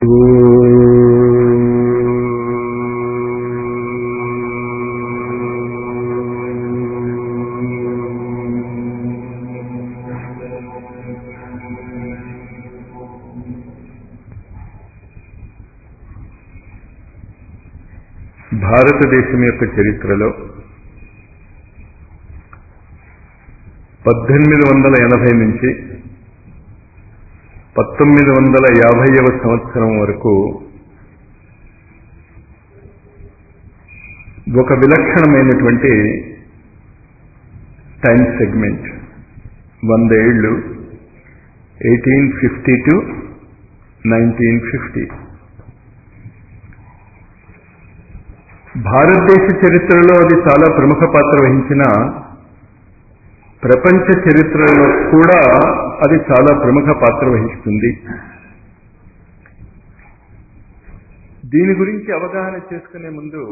భారతదేశం యొక్క చరిత్రలో పద్దెనిమిది వందల ఎనభై నుంచి పంతొమ్మిది వందల యాభైవ సంవత్సరం వరకు ఒక విలక్షణమైనటువంటి టైం సెగ్మెంట్ వందేళ్లు eighteen fifty to nineteen fifty భారతదేశ చరిత్రలో అది చాలా ప్రముఖ పాత్ర వహించిన ప్రపంచ చరిత్రలో కూడా అది చాలా ప్రముఖ పాత్ర వహిస్తుంది దీని గురించి అవగాహన చేసుకునే ముందు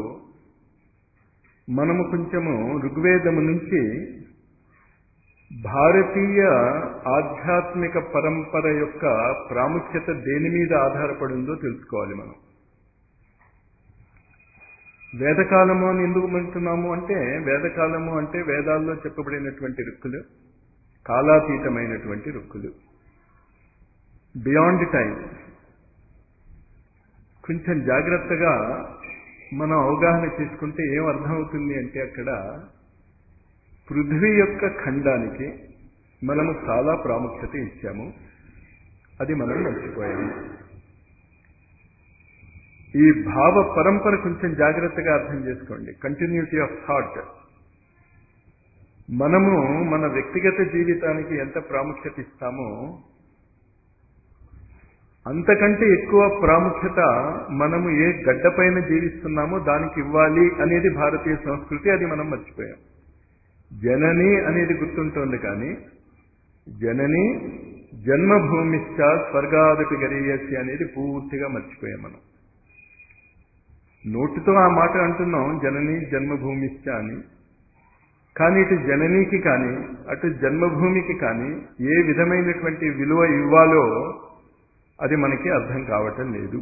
మనము కొంచెము ఋగ్వేదము నుంచి భారతీయ ఆధ్యాత్మిక పరంపర యొక్క ప్రాముఖ్యత దేని మీద ఆధారపడి ఉందో తెలుసుకోవాలి మనం వేదకాలము అని ఎందుకు అంటున్నాము అంటే వేదకాలము అంటే వేదాల్లో చెప్పబడినటువంటి రుక్కులు కాలాతీతమైనటువంటి రుక్కులు బియాండ్ టైం కొంచెం జాగ్రత్తగా మనం అవగాహన చేసుకుంటే ఏం అర్థమవుతుంది అంటే అక్కడ పృథ్వీ యొక్క ఖండానికి మనము చాలా ప్రాముఖ్యత ఇచ్చాము అది మనం మర్చిపోయాము ఈ భావ పరంపర కొంచెం జాగ్రత్తగా అర్థం చేసుకోండి కంటిన్యూటీ ఆఫ్ థాట్ మనము మన వ్యక్తిగత జీవితానికి ఎంత ప్రాముఖ్యత ఇస్తామో అంతకంటే ఎక్కువ ప్రాముఖ్యత మనము ఏ గడ్డపైన జీవిస్తున్నామో దానికి ఇవ్వాలి అనేది భారతీయ సంస్కృతి అది మనం మర్చిపోయాం జనని అనేది గుర్తుంటోంది కానీ జనని జన్మభూమిశ్చ స్వర్గాదపి గరీయసి అనేది పూర్తిగా మర్చిపోయాం మనం నోటితో ఆ మాట అంటున్నాం జనని జన్మభూమిశ్చ అని కానీ ఇటు జననీకి కానీ అటు జన్మభూమికి కానీ ఏ విధమైనటువంటి విలువ ఇవ్వాలో అది మనకి అర్థం కావటం లేదు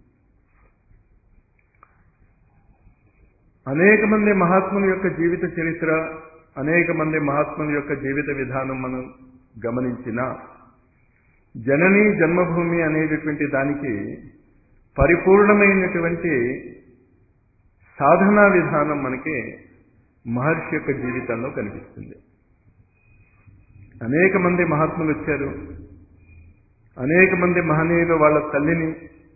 అనేక మంది మహాత్ముల యొక్క జీవిత చరిత్ర అనేక మంది మహాత్ముల యొక్క జీవిత విధానం మనం గమనించిన జనని జన్మభూమి అనేటటువంటి దానికి పరిపూర్ణమైనటువంటి సాధనా విధానం మనకి మహర్షి యొక్క జీవితంలో కనిపిస్తుంది అనేక మంది మహాత్ములు వచ్చారు అనేక మంది మహనీయులు వాళ్ళ తల్లిని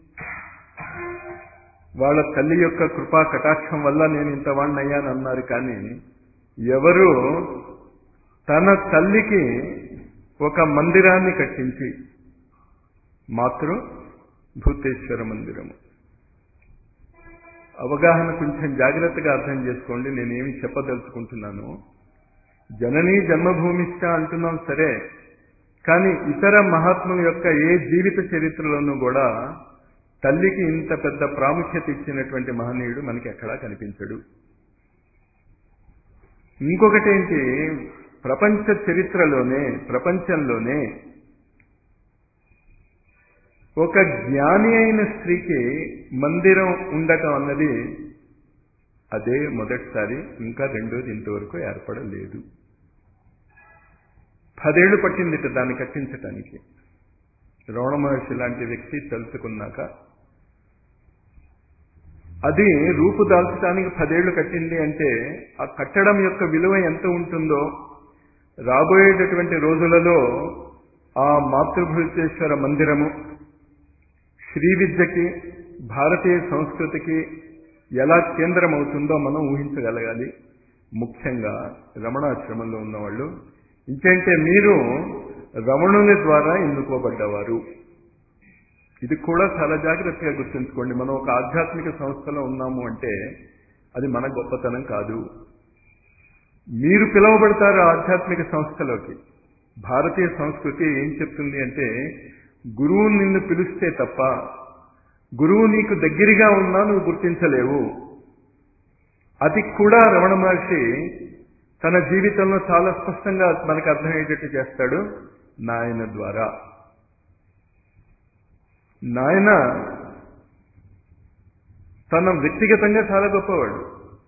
వాళ్ళ తల్లి యొక్క కృపా కటాక్షం వల్ల నేను ఇంత వాడిని అయ్యాను అన్నారు కానీ ఎవరు తన తల్లికి ఒక మందిరాన్ని కట్టించి మాతృ భూతేశ్వర మందిరము అవగాహన కొంచెం జాగ్రత్తగా అర్థం చేసుకోండి నేనేమి చెప్పదలుచుకుంటున్నాను జనని జన్మభూమిష్ట అంటున్నాం సరే కానీ ఇతర మహాత్ముల యొక్క ఏ జీవిత చరిత్రలోనూ కూడా తల్లికి ఇంత పెద్ద ప్రాముఖ్యత ఇచ్చినటువంటి మహనీయుడు మనకి ఎక్కడా కనిపించడు ఇంకొకటి ఏంటి ప్రపంచ చరిత్రలోనే ప్రపంచంలోనే ఒక జ్ఞాని అయిన స్త్రీకి మందిరం ఉండటం అన్నది అదే మొదటిసారి ఇంకా రెండోది ఇంతవరకు ఏర్పడలేదు పదేళ్లు పట్టిందిట దాన్ని కట్టించటానికి రమణ మహర్షి లాంటి వ్యక్తి తెలుసుకున్నాక అది రూపు దాల్చడానికి పదేళ్లు కట్టింది అంటే ఆ కట్టడం యొక్క విలువ ఎంత ఉంటుందో రాబోయేటటువంటి రోజులలో ఆ మాతృభూతేశ్వర మందిరము శ్రీ విద్యకి భారతీయ సంస్కృతికి ఎలా కేంద్రం అవుతుందో మనం ఊహించగలగాలి ముఖ్యంగా రమణాశ్రమంలో ఉన్నవాళ్ళు ఇంకేంటే మీరు రమణుని ద్వారా ఎన్నుకోబడ్డవారు ఇది కూడా చాలా జాగ్రత్తగా గుర్తుంచుకోండి మనం ఒక ఆధ్యాత్మిక సంస్థలో ఉన్నాము అంటే అది మన గొప్పతనం కాదు మీరు పిలువబడతారు ఆధ్యాత్మిక సంస్థలోకి భారతీయ సంస్కృతి ఏం చెప్తుంది అంటే గురువు నిన్ను పిలిస్తే తప్ప గురువు నీకు దగ్గరగా ఉన్నా నువ్వు గుర్తించలేవు అది కూడా రమణ మహర్షి తన జీవితంలో చాలా స్పష్టంగా మనకు అర్థమయ్యేటట్టు చేస్తాడు నాయన ద్వారా నాయన తన వ్యక్తిగతంగా చాలా గొప్పవాడు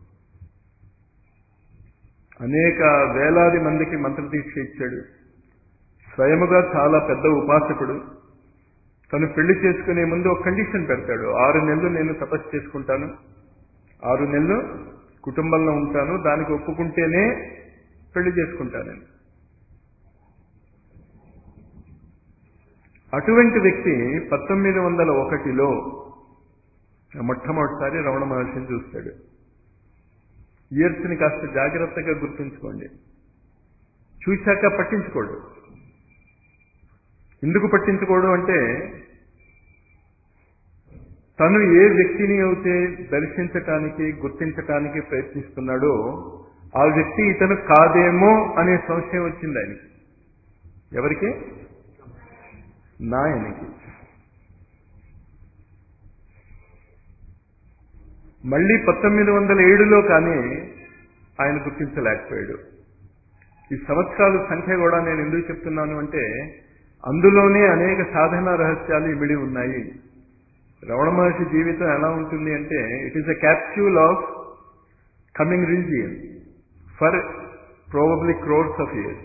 అనేక వేలాది మందికి మంత్రదీక్ష ఇచ్చాడు స్వయముగా చాలా పెద్ద ఉపాసకుడు తను పెళ్లి చేసుకునే ముందు ఒక కండిషన్ పెడతాడు ఆరు నెలలు నేను తపస్సు చేసుకుంటాను ఆరు నెలలు కుటుంబంలో ఉంటాను దానికి ఒప్పుకుంటేనే పెళ్లి చేసుకుంటానని అటువంటి వ్యక్తి పంతొమ్మిది వందల ఒకటిలో మొట్టమొదటిసారి రమణ మహర్షిని చూస్తాడు ఇయర్స్ని కాస్త జాగ్రత్తగా గుర్తుంచుకోండి చూశాక పట్టించుకోడు ఎందుకు పట్టించుకోవడం అంటే తను ఏ వ్యక్తిని అయితే దర్శించటానికి గుర్తించటానికి ప్రయత్నిస్తున్నాడో ఆ వ్యక్తి ఇతను కాదేమో అనే సంశయం వచ్చింది ఆయనకి ఎవరికి నాయనికి మళ్ళీ పంతొమ్మిది వందల ఏడులో కానీ ఆయన గుర్తించలేకపోయాడు ఈ సంవత్సరాల సంఖ్య కూడా నేను ఎందుకు చెప్తున్నాను అంటే అందులోనే అనేక సాధన రహస్యాలు ఇమిడి ఉన్నాయి రమణ మహర్షి జీవితం ఎలా ఉంటుంది అంటే it is a capsule of coming religion for probably crores of years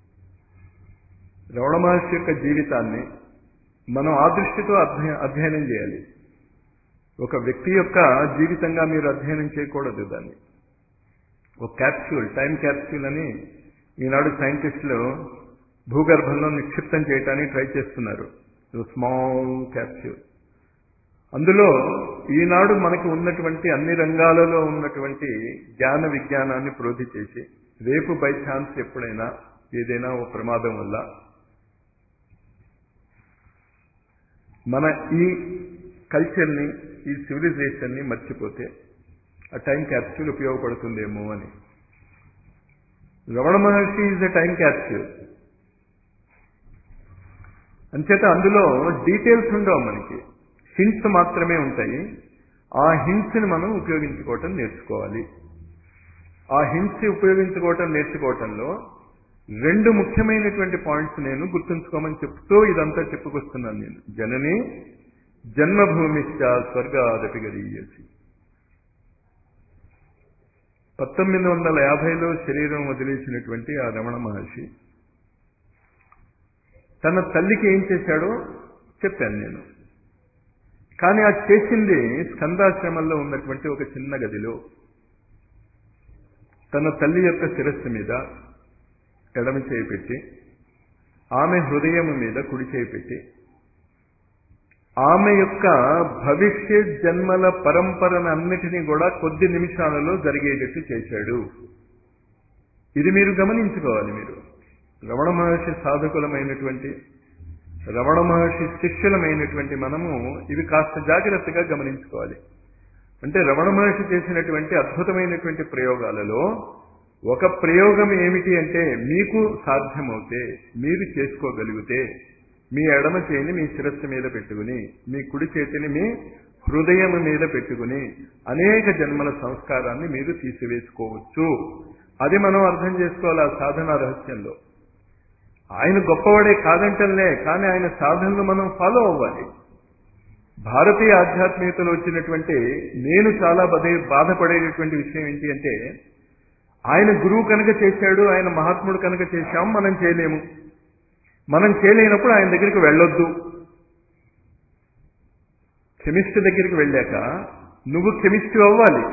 Ramana Maharshi యొక్క జీవితాన్ని మనం ఆ దృష్టితో అధ్యయ అధ్యయనం చేయాలి ఒక వ్యక్తి యొక్క జీవితంగా మీరు అధ్యయనం చేయకూడదు దాన్ని ఒక క్యాప్స్యూల్ టైం క్యాప్స్యూల్ అని ఈనాడు సైంటిస్టులు భూగర్భంలో నిక్షిప్తం చేయడానికి ట్రై చేస్తున్నారు స్మాల్ క్యాప్స్యూల్ అందులో ఈనాడు మనకు ఉన్నటువంటి అన్ని రంగాలలో ఉన్నటువంటి జ్ఞాన విజ్ఞానాన్ని ప్రోధి చేసి రేపు బై ఛాన్స్ ఎప్పుడైనా ఏదైనా ఓ ప్రమాదం వల్ల మన ఈ కల్చర్ని ఈ సివిలైజేషన్ని మర్చిపోతే ఆ టైం క్యాప్స్యూల్ ఉపయోగపడుతుందేమో అని Ramana Maharshi is a time capsule అంచేత అందులో డీటెయిల్స్ ఉండవు మనకి హింట్స్ మాత్రమే ఉంటాయి ఆ హింట్స్ని మనం ఉపయోగించుకోవటం నేర్చుకోవాలి ఆ హింట్స్ ఉపయోగించుకోవటం నేర్చుకోవటంలో రెండు ముఖ్యమైనటువంటి పాయింట్స్ నేను గుర్తుంచుకోమని చెప్తూ ఇదంతా చెప్పుకొస్తున్నాను నేను జనని జన్మభూమిశ్చ స్వర్గాదపి గరీయసి పంతొమ్మిది వందల యాభైలో శరీరం వదిలేసినటువంటి ఆ రమణ మహర్షి తన తల్లికి ఏం చేశాడో చెప్పాను నేను కానీ అది చేసింది స్కందాశ్రమంలో ఉన్నటువంటి ఒక చిన్న గదిలో తన తల్లి యొక్క శిరస్సు మీద ఎడమ చేయి పెట్టి ఆమె హృదయం మీద కుడి చేయి పెట్టి ఆమె యొక్క భవిష్యత్ జన్మల పరంపరను అన్నిటినీ కూడా కొద్ది నిమిషాలలో జరిగేటట్టు చేశాడు ఇది మీరు గమనించుకోవాలి మీరు రమణ మహర్షి సాధకులమైనటువంటి రమణ మహర్షి శిష్యులమైనటువంటి మనము ఇవి కాస్త జాగ్రత్తగా గమనించుకోవాలి అంటే రమణ మహర్షి చేసినటువంటి అద్భుతమైనటువంటి ప్రయోగాలలో ఒక ప్రయోగం ఏమిటి అంటే మీకు సాధ్యమవుతే మీరు చేసుకోగలిగితే మీ ఎడమ చేయిని మీ శిరస్సు మీద పెట్టుకుని మీ కుడి చేతిని మీ హృదయం మీద పెట్టుకుని అనేక జన్మల సంస్కారాన్ని మీరు తీసివేసుకోవచ్చు అది మనం అర్థం చేసుకోవాలి ఆ సాధన రహస్యంలో ఆయన గొప్పవాడే కాదంటలే కానీ ఆయన సాధనలు మనం ఫాలో అవ్వాలి భారతీయ ఆధ్యాత్మికతలో వచ్చినటువంటి నేను చాలా బదే బాధపడేటటువంటి విషయం ఏంటి అంటే ఆయన గురువు కనుక చేశాడు ఆయన మహాత్ముడు కనుక చేశాం మనం చేయలేము మనం చేయలేనప్పుడు ఆయన దగ్గరికి వెళ్ళొద్దు కెమిస్ట్ దగ్గరికి వెళ్ళాక నువ్వు కెమిస్ట్ అవ్వాలి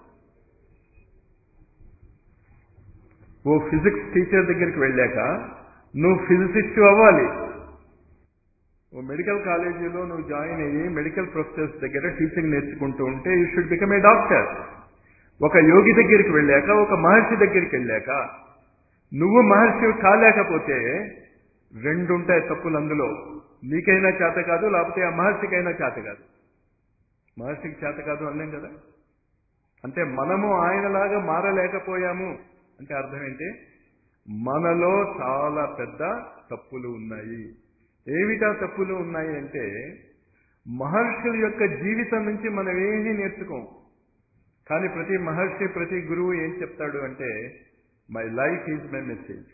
ఓ ఫిజిక్స్ టీచర్ దగ్గరికి వెళ్ళాక నువ్వు ఫిజిసిస్ట్ అవ్వాలి ఓ మెడికల్ కాలేజీలో నువ్వు జాయిన్ అయ్యి మెడికల్ ప్రొఫెసర్స్ దగ్గర టీచింగ్ నేర్చుకుంటూ ఉంటే you should become a doctor ఒక యోగి దగ్గరికి వెళ్ళాక ఒక మహర్షి దగ్గరికి వెళ్ళాక నువ్వు మహర్షి కాలేకపోతే రెండు ఉంటాయి తప్పులు అందులో నీకైనా చేత కాదు లేకపోతే ఆ మహర్షికైనా చేత కాదు మహర్షికి చేత కాదు అన్నాం కదా అంటే మనము ఆయనలాగా మారలేకపోయాము అంటే అర్థం ఏంటి మనలో చాలా పెద్ద తప్పులు ఉన్నాయి ఏమిటా తప్పులు ఉన్నాయి అంటే మహర్షుల యొక్క జీవితం నుంచి మనం ఏమీ నేర్చుకోం కానీ ప్రతి మహర్షి ప్రతి గురువు ఏం చెప్తాడు అంటే my life is my message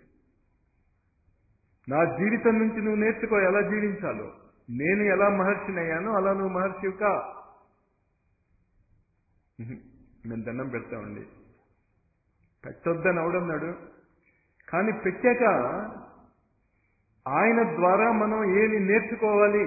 నా జీవితం నుంచి నువ్వు నేర్చుకో ఎలా జీవించాలో నేను ఎలా మహర్షిని అయ్యానో అలా నువ్వు మహర్షివి కా ఉహు, మేము దండం పెడతామండి పెట్టొద్దని అవడన్నాడు కానీ పెట్టాక ఆయన ద్వారా మనం ఏమి నేర్చుకోవాలి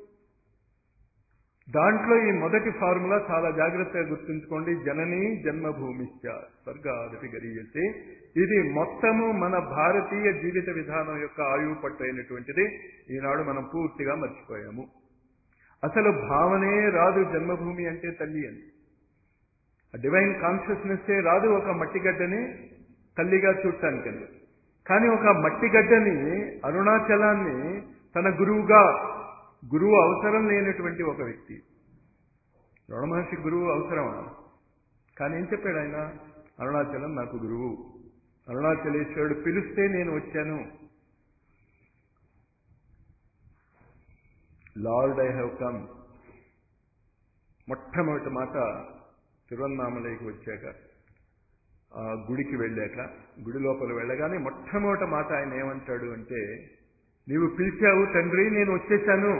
దాంట్లో ఈ మొదటి ఫార్ములా చాలా జాగ్రత్తగా గుర్తుంచుకోండి జనని జన్మభూమిశ్చ స్వర్గాదపి గరీయతే ఇది మొత్తము మన భారతీయ జీవిత విధానం యొక్క ఆయువు పట్టు అయినటువంటిది ఈనాడు మనం పూర్తిగా మర్చిపోయాము అసలు భావనే రాదు జన్మభూమి అంటే తల్లి అని డివైన్ కాన్షియస్నెస్ రాదు ఒక మట్టిగడ్డని తల్లిగా చూడటానికండి కానీ ఒక మట్టిగడ్డని అరుణాచలాన్ని తన గురువుగా గురువు అవసరం లేనటువంటి ఒక వ్యక్తి రమణ మహర్షి గురువు అవసరమా కానీ ఏం చెప్పాడు ఆయన అరుణాచలం నాకు గురువు అరుణాచలేశ్వరుడు పిలిస్తే నేను వచ్చాను లార్డ్ ఐ హ్యావ్ కమ్ మొట్టమొదటి మాట తిరువన్నామలైకి వచ్చాక ఆ గుడికి వెళ్ళాక గుడి లోపల వెళ్ళగానే మొట్టమొదటి మాట ఆయన ఏమంటాడు అంటే నీవు పిలిచావు తండ్రి నేను వచ్చేశాను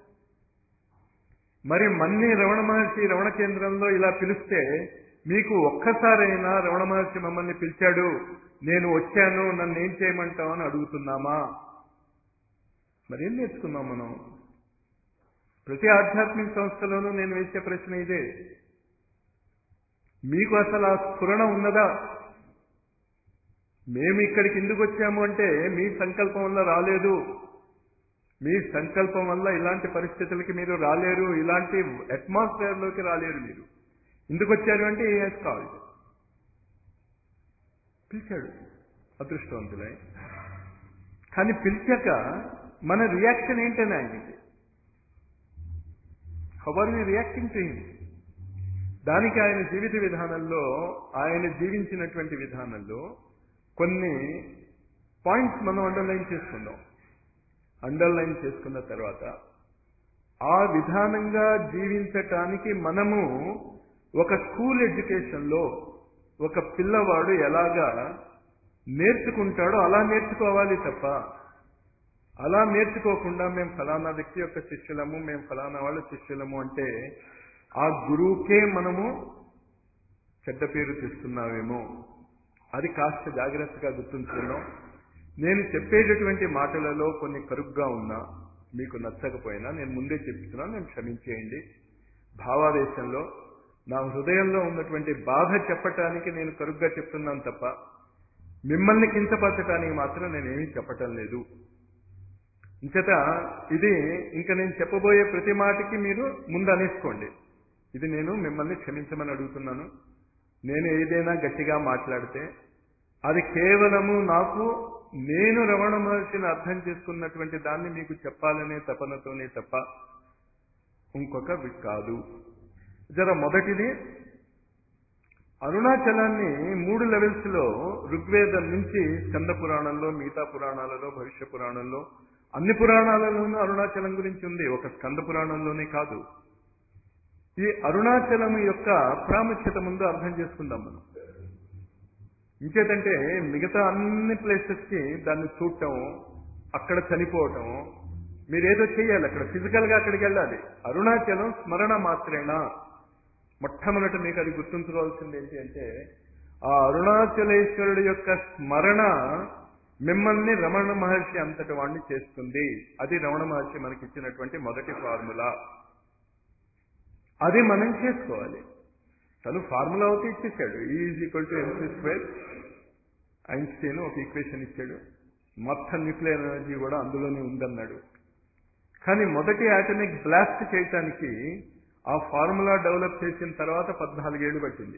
మరి మన్ని రమణ మహర్షి రమణ కేంద్రంలో ఇలా పిలిస్తే మీకు ఒక్కసారైనా రమణ మహర్షి మమ్మల్ని పిలిచాడు నేను వచ్చాను నన్ను ఏం చేయమంటావు అని అడుగుతున్నామా మరేం నేర్చుకున్నాం మనం ప్రతి ఆధ్యాత్మిక సంస్థలోనూ నేను వేసే ప్రశ్న ఇదే మీకు అసలు ఆ స్ఫురణ ఉన్నదా మేము ఇక్కడికి ఎందుకు వచ్చాము అంటే మీ సంకల్పం వల్ల రాలేదు మీ సంకల్పం వల్ల ఇలాంటి పరిస్థితులకి మీరు రాలేరు ఇలాంటి అట్మాస్ఫియర్లోకి రాలేరు మీరు ఎందుకు వచ్చారు అంటే ఏ హెస్ కాల్డ్ పిలిచాడు అదృష్టవంతులై కానీ పిలిచాక మన రియాక్షన్ ఏంటని ఆయనకి how are we reacting to him దానికి ఆయన జీవిత విధానంలో ఆయన జీవించినటువంటి విధానంలో కొన్ని పాయింట్స్ మనం అండర్లైన్ చేసుకుందాం అండర్లైన్ చేసుకున్న తర్వాత ఆ విధానంగా జీవించటానికి మనము ఒక స్కూల్ ఎడ్యుకేషన్లో ఒక పిల్లవాడు ఎలాగా నేర్చుకుంటాడో అలా నేర్చుకోవాలి తప్ప అలా నేర్చుకోకుండా మేము ఫలానా వ్యక్తి యొక్క శిష్యులము మేము ఫలానా వాళ్ళ శిష్యులము అంటే ఆ గురువుకే మనము చెడ్డ పేరు తెస్తున్నామేమో అది కాస్త జాగ్రత్తగా గుర్తుంచుకుందాం నేను చెప్పేటటువంటి మాటలలో కొన్ని కరుగ్గా ఉన్నా మీకు నచ్చకపోయినా నేను ముందే చెప్తున్నాను నేను క్షమించేయండి భావావేశంలో నా హృదయంలో ఉన్నటువంటి బాధ చెప్పటానికి నేను కరుగ్గా చెప్తున్నాను తప్ప మిమ్మల్ని కించపరచడానికి మాత్రం నేనేమీ చెప్పటం లేదు ఇంచేత ఇది ఇంకా నేను చెప్పబోయే ప్రతి మాటకి మీరు ముందు అనేసుకోండి ఇది నేను మిమ్మల్ని క్షమించమని అడుగుతున్నాను నేను ఏదైనా గట్టిగా మాట్లాడితే అది కేవలము నాకు నేను రమణ మహర్షిని అర్థం చేసుకున్నటువంటి దాన్ని మీకు చెప్పాలనే తపనతోనే తప్ప ఇంకొక వి- కాదు జర మొదటిది అరుణాచలాన్ని మూడు లెవెల్స్ లో ఋగ్వేదం నుంచి స్కంద పురాణంలో మిగతా పురాణాలలో భవిష్య పురాణంలో అన్ని పురాణాలలోనూ అరుణాచలం గురించి ఉంది ఒక స్కంద పురాణంలోనే కాదు ఈ అరుణాచలం యొక్క ప్రాముఖ్యత ముందు అర్థం చేసుకుందాం మనం ఇంకేతంటే మిగతా అన్ని ప్లేసెస్ కి దాన్ని చూడటం అక్కడ చనిపోవటం మీరేదో చేయాలి అక్కడ ఫిజికల్ గా అక్కడికి వెళ్ళాలి అరుణాచలం స్మరణ మాత్రేనా మొట్టమొదట మీకు అది గుర్తుంచుకోవాల్సింది ఏంటి అంటే ఆ అరుణాచలేశ్వరుడు యొక్క స్మరణ మిమ్మల్ని రమణ మహర్షి అంతటి వాడిని చేస్తుంది అది రమణ మహర్షి మనకిచ్చినటువంటి మొదటి ఫార్ములా అది మనం చేసుకోవాలి తను ఫార్ములా ఒకటి ఇచ్చేసాడు is equal to MC square Einstein ఒక ఈక్వేషన్ ఇచ్చాడు మొత్తం న్యూక్లియర్ ఎనర్జీ కూడా అందులోనే ఉందన్నాడు కానీ మొదటి ఆటమిక్ బ్లాస్ట్ చేయటానికి ఆ ఫార్ములా డెవలప్ చేసిన తర్వాత పద్నాలుగేళ్లు పట్టింది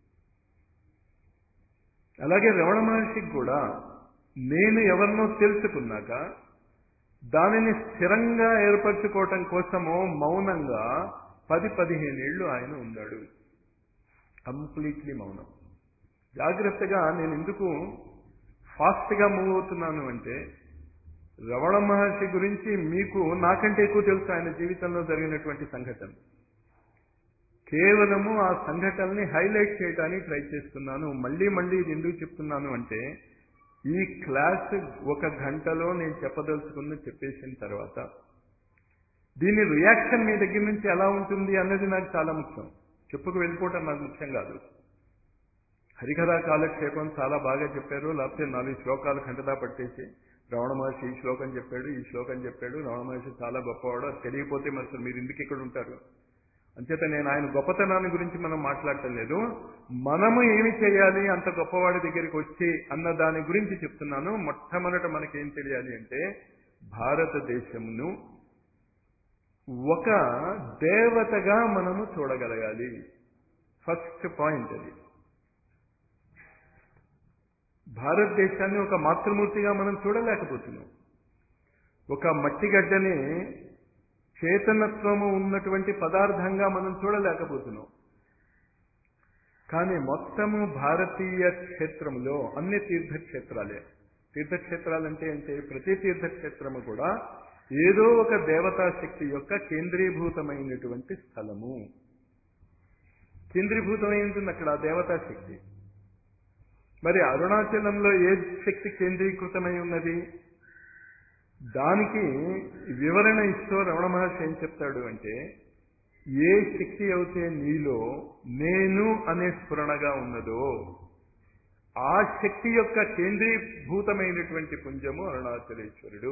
అలాగే రమణ మహర్షికి కూడా నేను ఎవరినో తెలుసుకున్నాక దానిని స్థిరంగా ఏర్పరచుకోవటం కోసమో మౌనంగా పది పదిహేనేళ్లు ఆయన ఉన్నాడు కంప్లీట్లీ మౌనం జాగ్రత్తగా నేను ఎందుకు ఫాస్ట్గా మూవ్ అవుతున్నాను అంటే రమణ మహర్షి గురించి మీకు నాకంటే ఎక్కువ తెలుసు ఆయన జీవితంలో జరిగినటువంటి సంఘటన కేవలము ఆ సంఘటనని హైలైట్ చేయడానికి ట్రై చేస్తున్నాను మళ్ళీ మళ్ళీ ఇది ఎందుకు చెప్తున్నాను అంటే ఈ క్లాస్ ఒక గంటలో నేను చెప్పదలుచుకుంది చెప్పేసిన తర్వాత దీని రియాక్షన్ మీ దగ్గర నుంచి ఎలా ఉంటుంది అన్నది నాకు చాలా ముఖ్యం చెప్పుకు వెళ్ళిపోవటం నాకు ముఖ్యం కాదు హరికథా కాలక్షేపం చాలా బాగా చెప్పారు లేకపోతే నాలుగు శ్లోకాలు ఖండతా పట్టేసి రమణ మహర్షి ఈ శ్లోకం చెప్పాడు ఈ శ్లోకం చెప్పాడు రమణ మహర్షి చాలా గొప్పవాడు అది తెలియకపోతే మరి అసలు మీరు ఎందుకు ఇక్కడ ఉంటారు అంచేత నేను ఆయన గొప్పతనాన్ని గురించి మనం మాట్లాడటం లేదు మనము ఏమి చేయాలి అంత గొప్పవాడి దగ్గరికి వచ్చి అన్న దాని గురించి చెప్తున్నాను మొట్టమొదట మనకేం తెలియాలి అంటే భారతదేశమును ఒక దేవతగా మనము చూడగలగాలి ఫస్ట్ పాయింట్ అది భారతదేశాన్ని ఒక మాతృమూర్తిగా మనం చూడలేకపోతున్నాం ఒక మట్టిగడ్డని చేతనత్వము ఉన్నటువంటి పదార్థంగా మనం చూడలేకపోతున్నాం కానీ మొత్తము భారతీయ క్షేత్రంలో అన్ని తీర్థక్షేత్రాలే తీర్థక్షేత్రాలంటే అంటే ప్రతి తీర్థక్షేత్రము కూడా ఏదో ఒక దేవతా శక్తి యొక్క కేంద్రీభూతమైనటువంటి స్థలము కేంద్రీభూతమైంటుంది అక్కడ ఆ దేవతా శక్తి మరి అరుణాచలంలో ఏ శక్తి కేంద్రీకృతమై ఉన్నది దానికి వివరణ ఇస్తూ రమణ మహర్షి ఏం చెప్తాడు అంటే ఏ శక్తి అయితే నీలో నేను అనే స్ఫురణగా ఉన్నదో ఆ శక్తి యొక్క కేంద్రీభూతమైనటువంటి పుంజము అరుణాచలేశ్వరుడు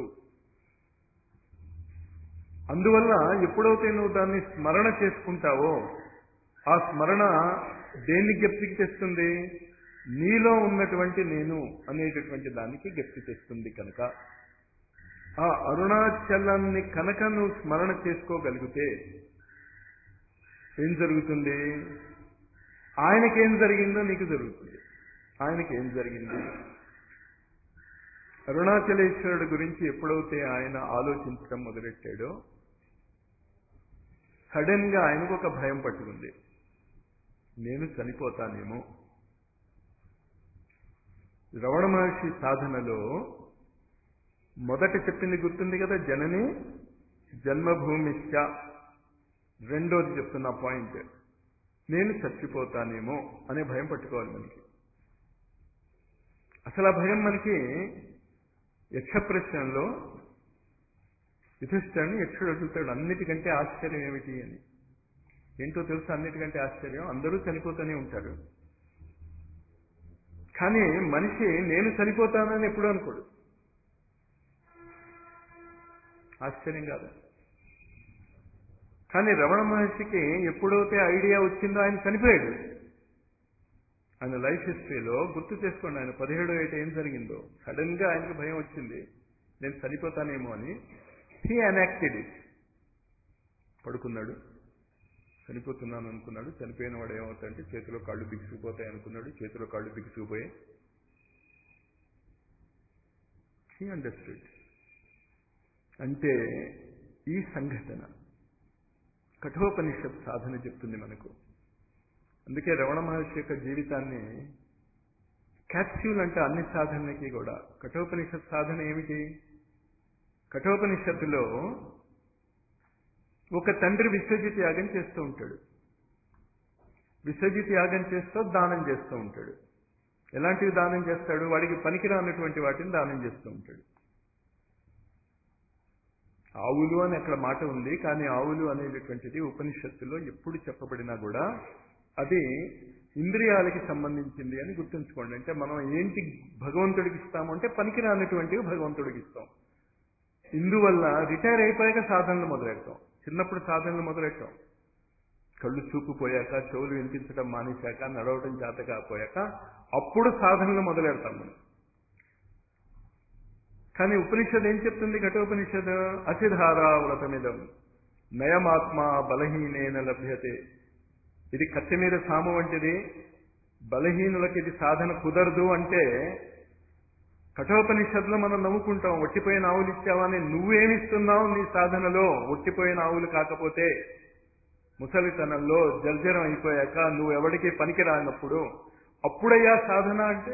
అందువల్ల ఎప్పుడైతే నువ్వు దాన్ని స్మరణ చేసుకుంటావో ఆ స్మరణ దేన్ని జ్ఞప్తికి తెస్తుంది నీలో ఉన్నటువంటి నేను అనేటటువంటి దానికి జ్ఞప్తి తెస్తుంది కనుక ఆ అరుణాచలాన్ని కనుక నువ్వు స్మరణ చేసుకోగలిగితే ఏం జరుగుతుంది ఆయనకేం జరిగిందో నీకు జరుగుతుంది ఆయనకేం జరిగింది అరుణాచలేశ్వరుడు గురించి ఎప్పుడైతే ఆయన ఆలోచించడం మొదలెట్టాడో సడన్ గా ఆయనకు ఒక భయం పట్టుకుంది నేను చనిపోతానేమో రవణ మహర్షి సాధనలో మొదట చెప్పింది గుర్తుంది కదా జనని జన్మభూమిశ్చ రెండోది చెప్తున్న పాయింట్ నేను చచ్చిపోతానేమో అనే భయం పట్టుకోవాలి మనకి అసలు ఆ భయం మనకి యక్ష ప్రశ్నలో యుధిష్ఠుడిని యక్షుడు అడుగుతాడు అన్నిటికంటే ఆశ్చర్యం ఏమిటి అని ఏంటో తెలుసు అన్నిటికంటే ఆశ్చర్యం అందరూ చనిపోతూనే ఉంటారు కానీ మనిషి నేను చనిపోతానని ఎప్పుడు అనుకోడు ఆశ్చర్యం కాదు కానీ రమణ మహర్షికి ఎప్పుడైతే ఐడియా వచ్చిందో ఆయన చనిపోయాడు ఆయన లైఫ్ హిస్టరీలో గుర్తు చేసుకోండి ఆయన పదిహేడు ఏట ఏం జరిగిందో సడన్ గా ఆయనకు భయం వచ్చింది నేను చనిపోతానేమో అని హీ అనాక్టెడ్ ఇట్ పడుకున్నాడు చనిపోతున్నాను అనుకున్నాడు చనిపోయిన వాడు ఏమవుతాడంటే చేతిలో కాళ్ళు బిగుసుకుపోతాయి అనుకున్నాడు చేతిలో కాళ్ళు బిగుసుకుపోయి హీ అండర్స్టూడ్ అంటే ఈ సంఘటన కఠోపనిషత్ సాధన చెప్తుంది మనకు అందుకే రమణ మహర్షి యొక్క జీవితాన్ని క్యాప్స్యూల్ అంటే అన్ని సాధనలకి కూడా కఠోపనిషత్ సాధన ఏమిటి కఠోపనిషత్తులో ఒక తండ్రి విశ్వజిత్ యాగం చేస్తూ ఉంటాడు విశ్వజిత్ యాగం చేస్తూ దానం చేస్తూ ఉంటాడు ఎలాంటివి దానం చేస్తాడు వాడికి పనికిరానటువంటి వాటిని దానం చేస్తూ ఉంటాడు ఆవులు అని అక్కడ మాట ఉంది కానీ ఆవులు అనేటటువంటిది ఉపనిషత్తులో ఎప్పుడు చెప్పబడినా కూడా అది ఇంద్రియాలకి సంబంధించింది అని గుర్తుంచుకోండి అంటే మనం ఏంటి భగవంతుడికి ఇస్తాము అంటే పనికిరానటువంటివి భగవంతుడికి ఇస్తాం ఇందువల్ల రిటైర్ అయిపోయాక సాధనలు మొదలెడతాం చిన్నప్పుడు సాధనలు మొదలెట్టాం కళ్ళు చూపు పోయాక చెవులు వినిపించడం మానేశాక నడవటం చేత కాకపోయాక అప్పుడు సాధనలు మొదలెడతాం మనం కానీ ఉపనిషద్ ఏం చెప్తుంది ఘటోపనిషద్ అసిధారా వ్రతమిదం నయమాత్మ బలహీనేన లభ్యతే ఇది కత్తి మీద సాము వంటిది బలహీనులకి ఇది సాధన కుదరదు అంటే కఠోపనిషత్తులో మనం నవ్వుకుంటాం ఒట్టిపోయిన ఆవులు ఇచ్చావని నువ్వేమిస్తున్నావు నీ సాధనలో ఒట్టిపోయిన ఆవులు కాకపోతే ముసలితనంలో జర్జరం అయిపోయాక నువ్వు ఎవరికి పనికి రానప్పుడు అప్పుడయ్యా సాధన అంటే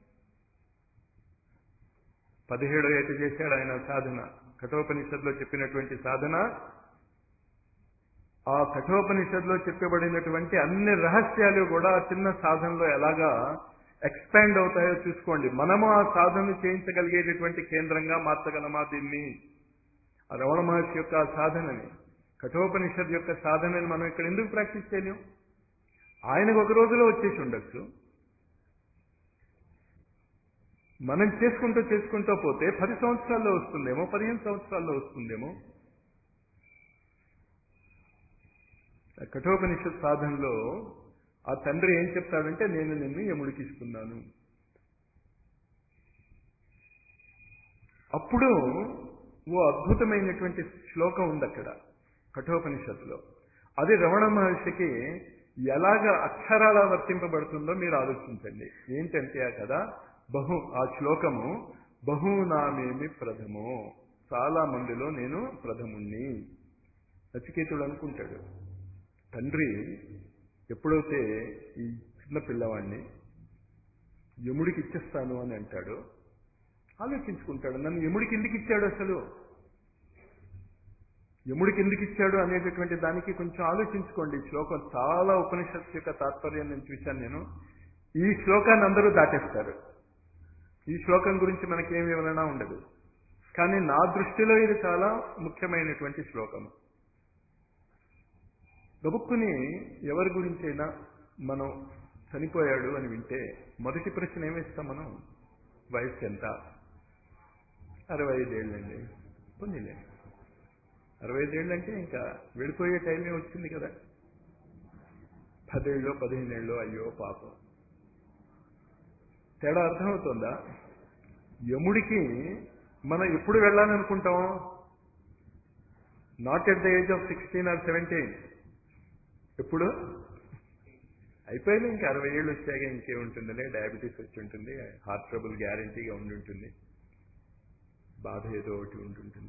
పదిహేడో ఏట చేశాడు ఆయన సాధన కఠోపనిషత్తులో చెప్పినటువంటి సాధన ఆ కఠోపనిషత్తులో చెప్పబడినటువంటి అన్ని రహస్యాలు కూడా చిన్న సాధనలో ఎలాగా ఎక్స్పాండ్ అవుతాయో చూసుకోండి మనము ఆ సాధన చేయించగలిగేటటువంటి కేంద్రంగా మార్చగలమా దీన్ని ఆ రమణ మహర్షి యొక్క ఆ సాధనని కఠోపనిషత్ యొక్క సాధనని మనం ఇక్కడ ఎందుకు ప్రాక్టీస్ చేయలేం ఆయనకు ఒక రోజులో వచ్చేసి ఉండొచ్చు మనం చేసుకుంటూ చేసుకుంటూ పోతే పది సంవత్సరాల్లో వస్తుందేమో పదిహేను సంవత్సరాల్లో వస్తుందేమో కఠోపనిషత్ సాధనలో ఆ తండ్రి ఏం చెప్తాడంటే నేను నిన్ను యముడికి ఇస్తున్నాను అప్పుడు ఓ అద్భుతమైనటువంటి శ్లోకం ఉంది అక్కడ కఠోపనిషత్తులో అది రమణ మహర్షికి ఎలాగ అక్షరాల వర్తింపబడుతుందో మీరు ఆలోచించండి ఏంటంటే ఆ కదా బహు ఆ శ్లోకము బహునామేమి ప్రథమో చాలా మందిలో నేను ప్రథముణ్ణి నచికేతుడు అనుకుంటాడు తండ్రి ఎప్పుడైతే ఈ చిన్న పిల్లవాడిని యముడికి ఇచ్చేస్తాను అని అంటాడు ఆలోచించుకుంటాడు నన్ను యముడికి ఎందుకు ఇచ్చాడు అసలు యముడికి ఎందుకు ఇచ్చాడు అనేటటువంటి దానికి కొంచెం ఆలోచించుకోండి ఈ శ్లోకం చాలా ఉపనిషత్తు యొక్క తాత్పర్యం నేను చూశాను నేను ఈ శ్లోకాన్ని అందరూ దాటేస్తారు ఈ శ్లోకం గురించి మనకేం వివరణ ఉండదు కానీ నా దృష్టిలో ఇది చాలా ముఖ్యమైనటువంటి శ్లోకం గబుక్కుని ఎవరి గురించైనా మనం చనిపోయాడు అని వింటే మొదటి ప్రశ్న ఏమిస్తాం మనం వయసు ఎంత అరవై ఐదేళ్ళండి పొందిలే అరవై ఐదేళ్ళంటే ఇంకా వెళ్ళిపోయే టైమే వచ్చింది కదా పదేళ్ళు పదిహేనేళ్ళు అయ్యో పాపం తేడా అర్థమవుతుందా యముడికి మనం ఎప్పుడు వెళ్ళాలనుకుంటాం not at the age of sixteen or seventeen ఎప్పుడు అయిపోయింది ఇంకా అరవై ఏళ్ళు వచ్చాక ఇంకేముంటుందిలే డయాబెటీస్ వచ్చి ఉంటుంది హార్ట్ ట్రబుల్ గ్యారంటీగా ఉండి ఉంటుంది బాధ ఏదో ఒకటి ఉంటుంటుంది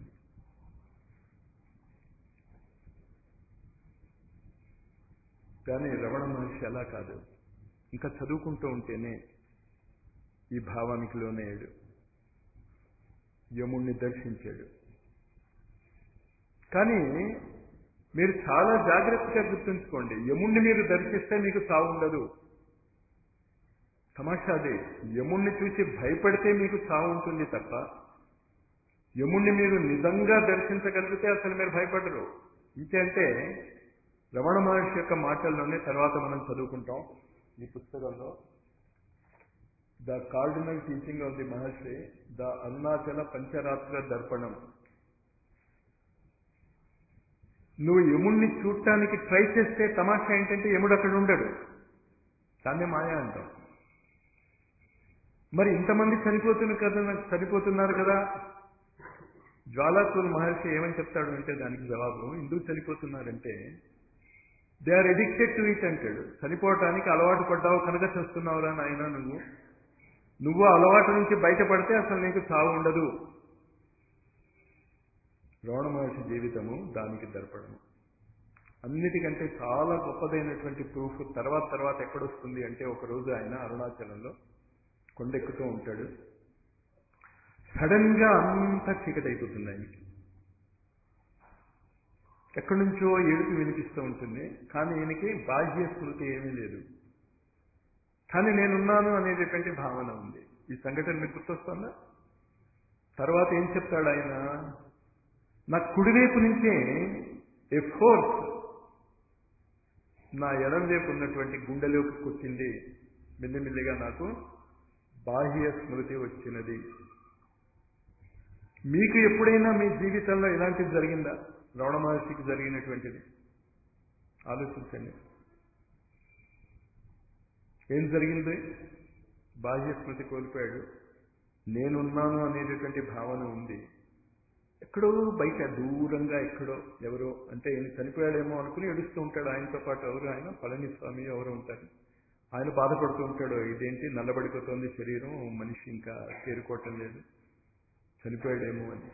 కానీ రమణ మహర్షి అలా కాదు ఇంకా చదువుకుంటూ ఉంటేనే ఈ భావానికి లోనయ్యాడు యముణ్ణి దర్శించాడు కానీ మీరు చాలా జాగ్రత్తగా గుర్తుంచుకోండి యముణ్ణి మీరు దర్శిస్తే మీకు చావు ఉండదు తమాషాది యముణ్ణి చూసి భయపడితే మీకు చావు ఉంటుంది తప్ప యముణ్ణి మీరు నిజంగా దర్శించగలిగితే అసలు మీరు భయపడరు ఇంకేంటే రమణ మహర్షి యొక్క మాటల్లోనే తర్వాత మనం చదువుకుంటాం ఈ పుస్తకంలో the cardinal teaching of the Maharshi the Arunachala Pancharatra Darpanam నువ్వు యముణ్ణి చూడటానికి ట్రై చేస్తే తమాషా ఏంటంటే యముడు అక్కడ ఉండడు దాన్నే మాయా అంటాం మరి ఇంతమంది చనిపోతున్నారు కదా చనిపోతున్నారు కదా జ్వాలాకూల్ మహర్షి ఏమని చెప్తాడు అంటే దానికి జవాబు ఎందుకు చనిపోతున్నారంటే they are addicted to it అంటాడు చనిపోవటానికి అలవాటు పడ్డావు కనుక చేస్తున్నావురా నాయన నువ్వు నువ్వు అలవాటు నుంచి బయటపడితే అసలు నీకు చావు ఉండదు రమణ మహర్షి జీవితము దానికి దర్పడము అన్నిటికంటే చాలా గొప్పదైనటువంటి ప్రూఫ్ తర్వాత తర్వాత ఎక్కడొస్తుంది అంటే ఒకరోజు ఆయన అరుణాచలంలో కొండెక్కుతూ ఉంటాడు సడన్ గా అంతా చీకటి అయిపోతుంది ఆయనకి ఎక్కడి నుంచో ఏడుపు వినిపిస్తూ ఉంటుంది కానీ ఈయనకి బాహ్య స్మృతి ఏమీ లేదు కానీ నేనున్నాను అనేటటువంటి భావన ఉంది ఈ సంఘటన మీకు గుర్తొస్తుందా తర్వాత ఏం చెప్తాడు ఆయన నా కుడివైపు నుంచే ఏ ఫోర్స్ నా ఎడంవైపు ఉన్నటువంటి గుండెలోకి కొట్టింది మెల్లిమెల్లిగా నాకు బాహ్య స్మృతి వచ్చినది మీకు ఎప్పుడైనా మీ జీవితంలో ఇలాంటిది జరిగిందా రమణ మహర్షికి జరిగినటువంటిది ఆలోచించండి ఏం జరిగింది బాహ్య స్మృతి కోల్పోయాడు నేనున్నాను అనేటటువంటి భావన ఉంది ఎక్కడో బయట దూరంగా ఎక్కడో ఎవరో అంటే ఈయన చనిపోయాడేమో అనుకుని ఏడుస్తూ ఉంటాడు ఆయనతో పాటు ఎవరు ఆయన పళనిస్వామి ఎవరు ఉంటారు ఆయన బాధపడుతూ ఉంటాడు ఇదేంటి నల్లబడిపోతుంది శరీరం మనిషి ఇంకా చేరుకోవటం లేదు చనిపోయాడేమో అని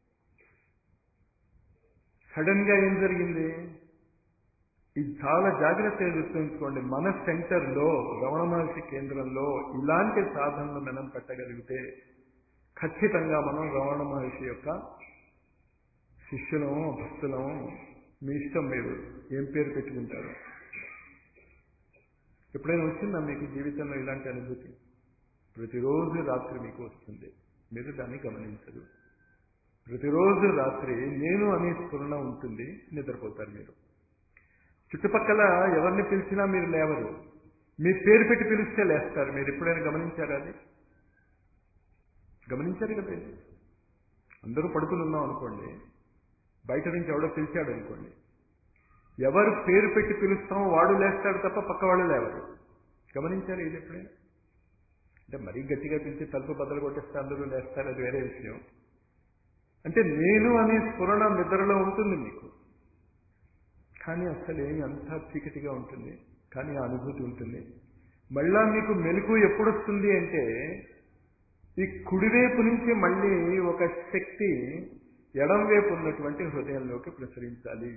సడన్ గా ఏం జరిగింది ఇది చాలా జాగ్రత్తగా గుర్తుంచుకోండి మన సెంటర్లో రమణ మహర్షి కేంద్రంలో ఇలాంటి సాధనలు మనం పెట్టగలిగితే ఖచ్చితంగా మనం రమణ మహర్షి యొక్క శిష్యులము భక్తులము మీ ఇష్టం మీరు ఏం పేరు పెట్టుకుంటారు ఎప్పుడైనా వచ్చిందా మీకు జీవితంలో ఇలాంటి అనుభూతి ప్రతిరోజు రాత్రి మీకు వస్తుంది మీరు దాన్ని గమనించరు ప్రతిరోజు రాత్రి నేను అనే స్ఫురణ ఉంటుంది నిద్రపోతారు మీరు చుట్టుపక్కల ఎవరిని పిలిచినా మీరు లేవరు మీ పేరు పెట్టి పిలిస్తే లేస్తారు మీరు ఎప్పుడైనా గమనించారా అది గమనించారు కదా ఇది? అందరూ పడుకుని ఉన్నాం అనుకోండి బయట నుంచి ఎవడో పిలిచాడు అనుకోండి ఎవరు పేరు పెట్టి పిలుస్తామో వాడు లేస్తాడు తప్ప పక్క వాళ్ళు లేవరు గమనించారు ఇది ఎప్పుడైనా అంటే మరీ గట్టిగా పిలిచి తలుపు బద్దలు కొట్టేస్తే అందరూ లేస్తారు అది వేరే విషయం అంటే నేను అనే స్ఫురణ నిద్రలో ఉంటుంది మీకు కానీ అసలు ఏమి అంతా చీకటిగా ఉంటుంది కానీ ఆ అనుభూతి ఉంటుంది మళ్ళా మీకు మెలకు ఎప్పుడు వస్తుంది అంటే ఈ కుడివైపు నుంచి మళ్ళీ ఒక శక్తి ఎడం వైపు ఉన్నటువంటి హృదయంలోకి ప్రసరించాలి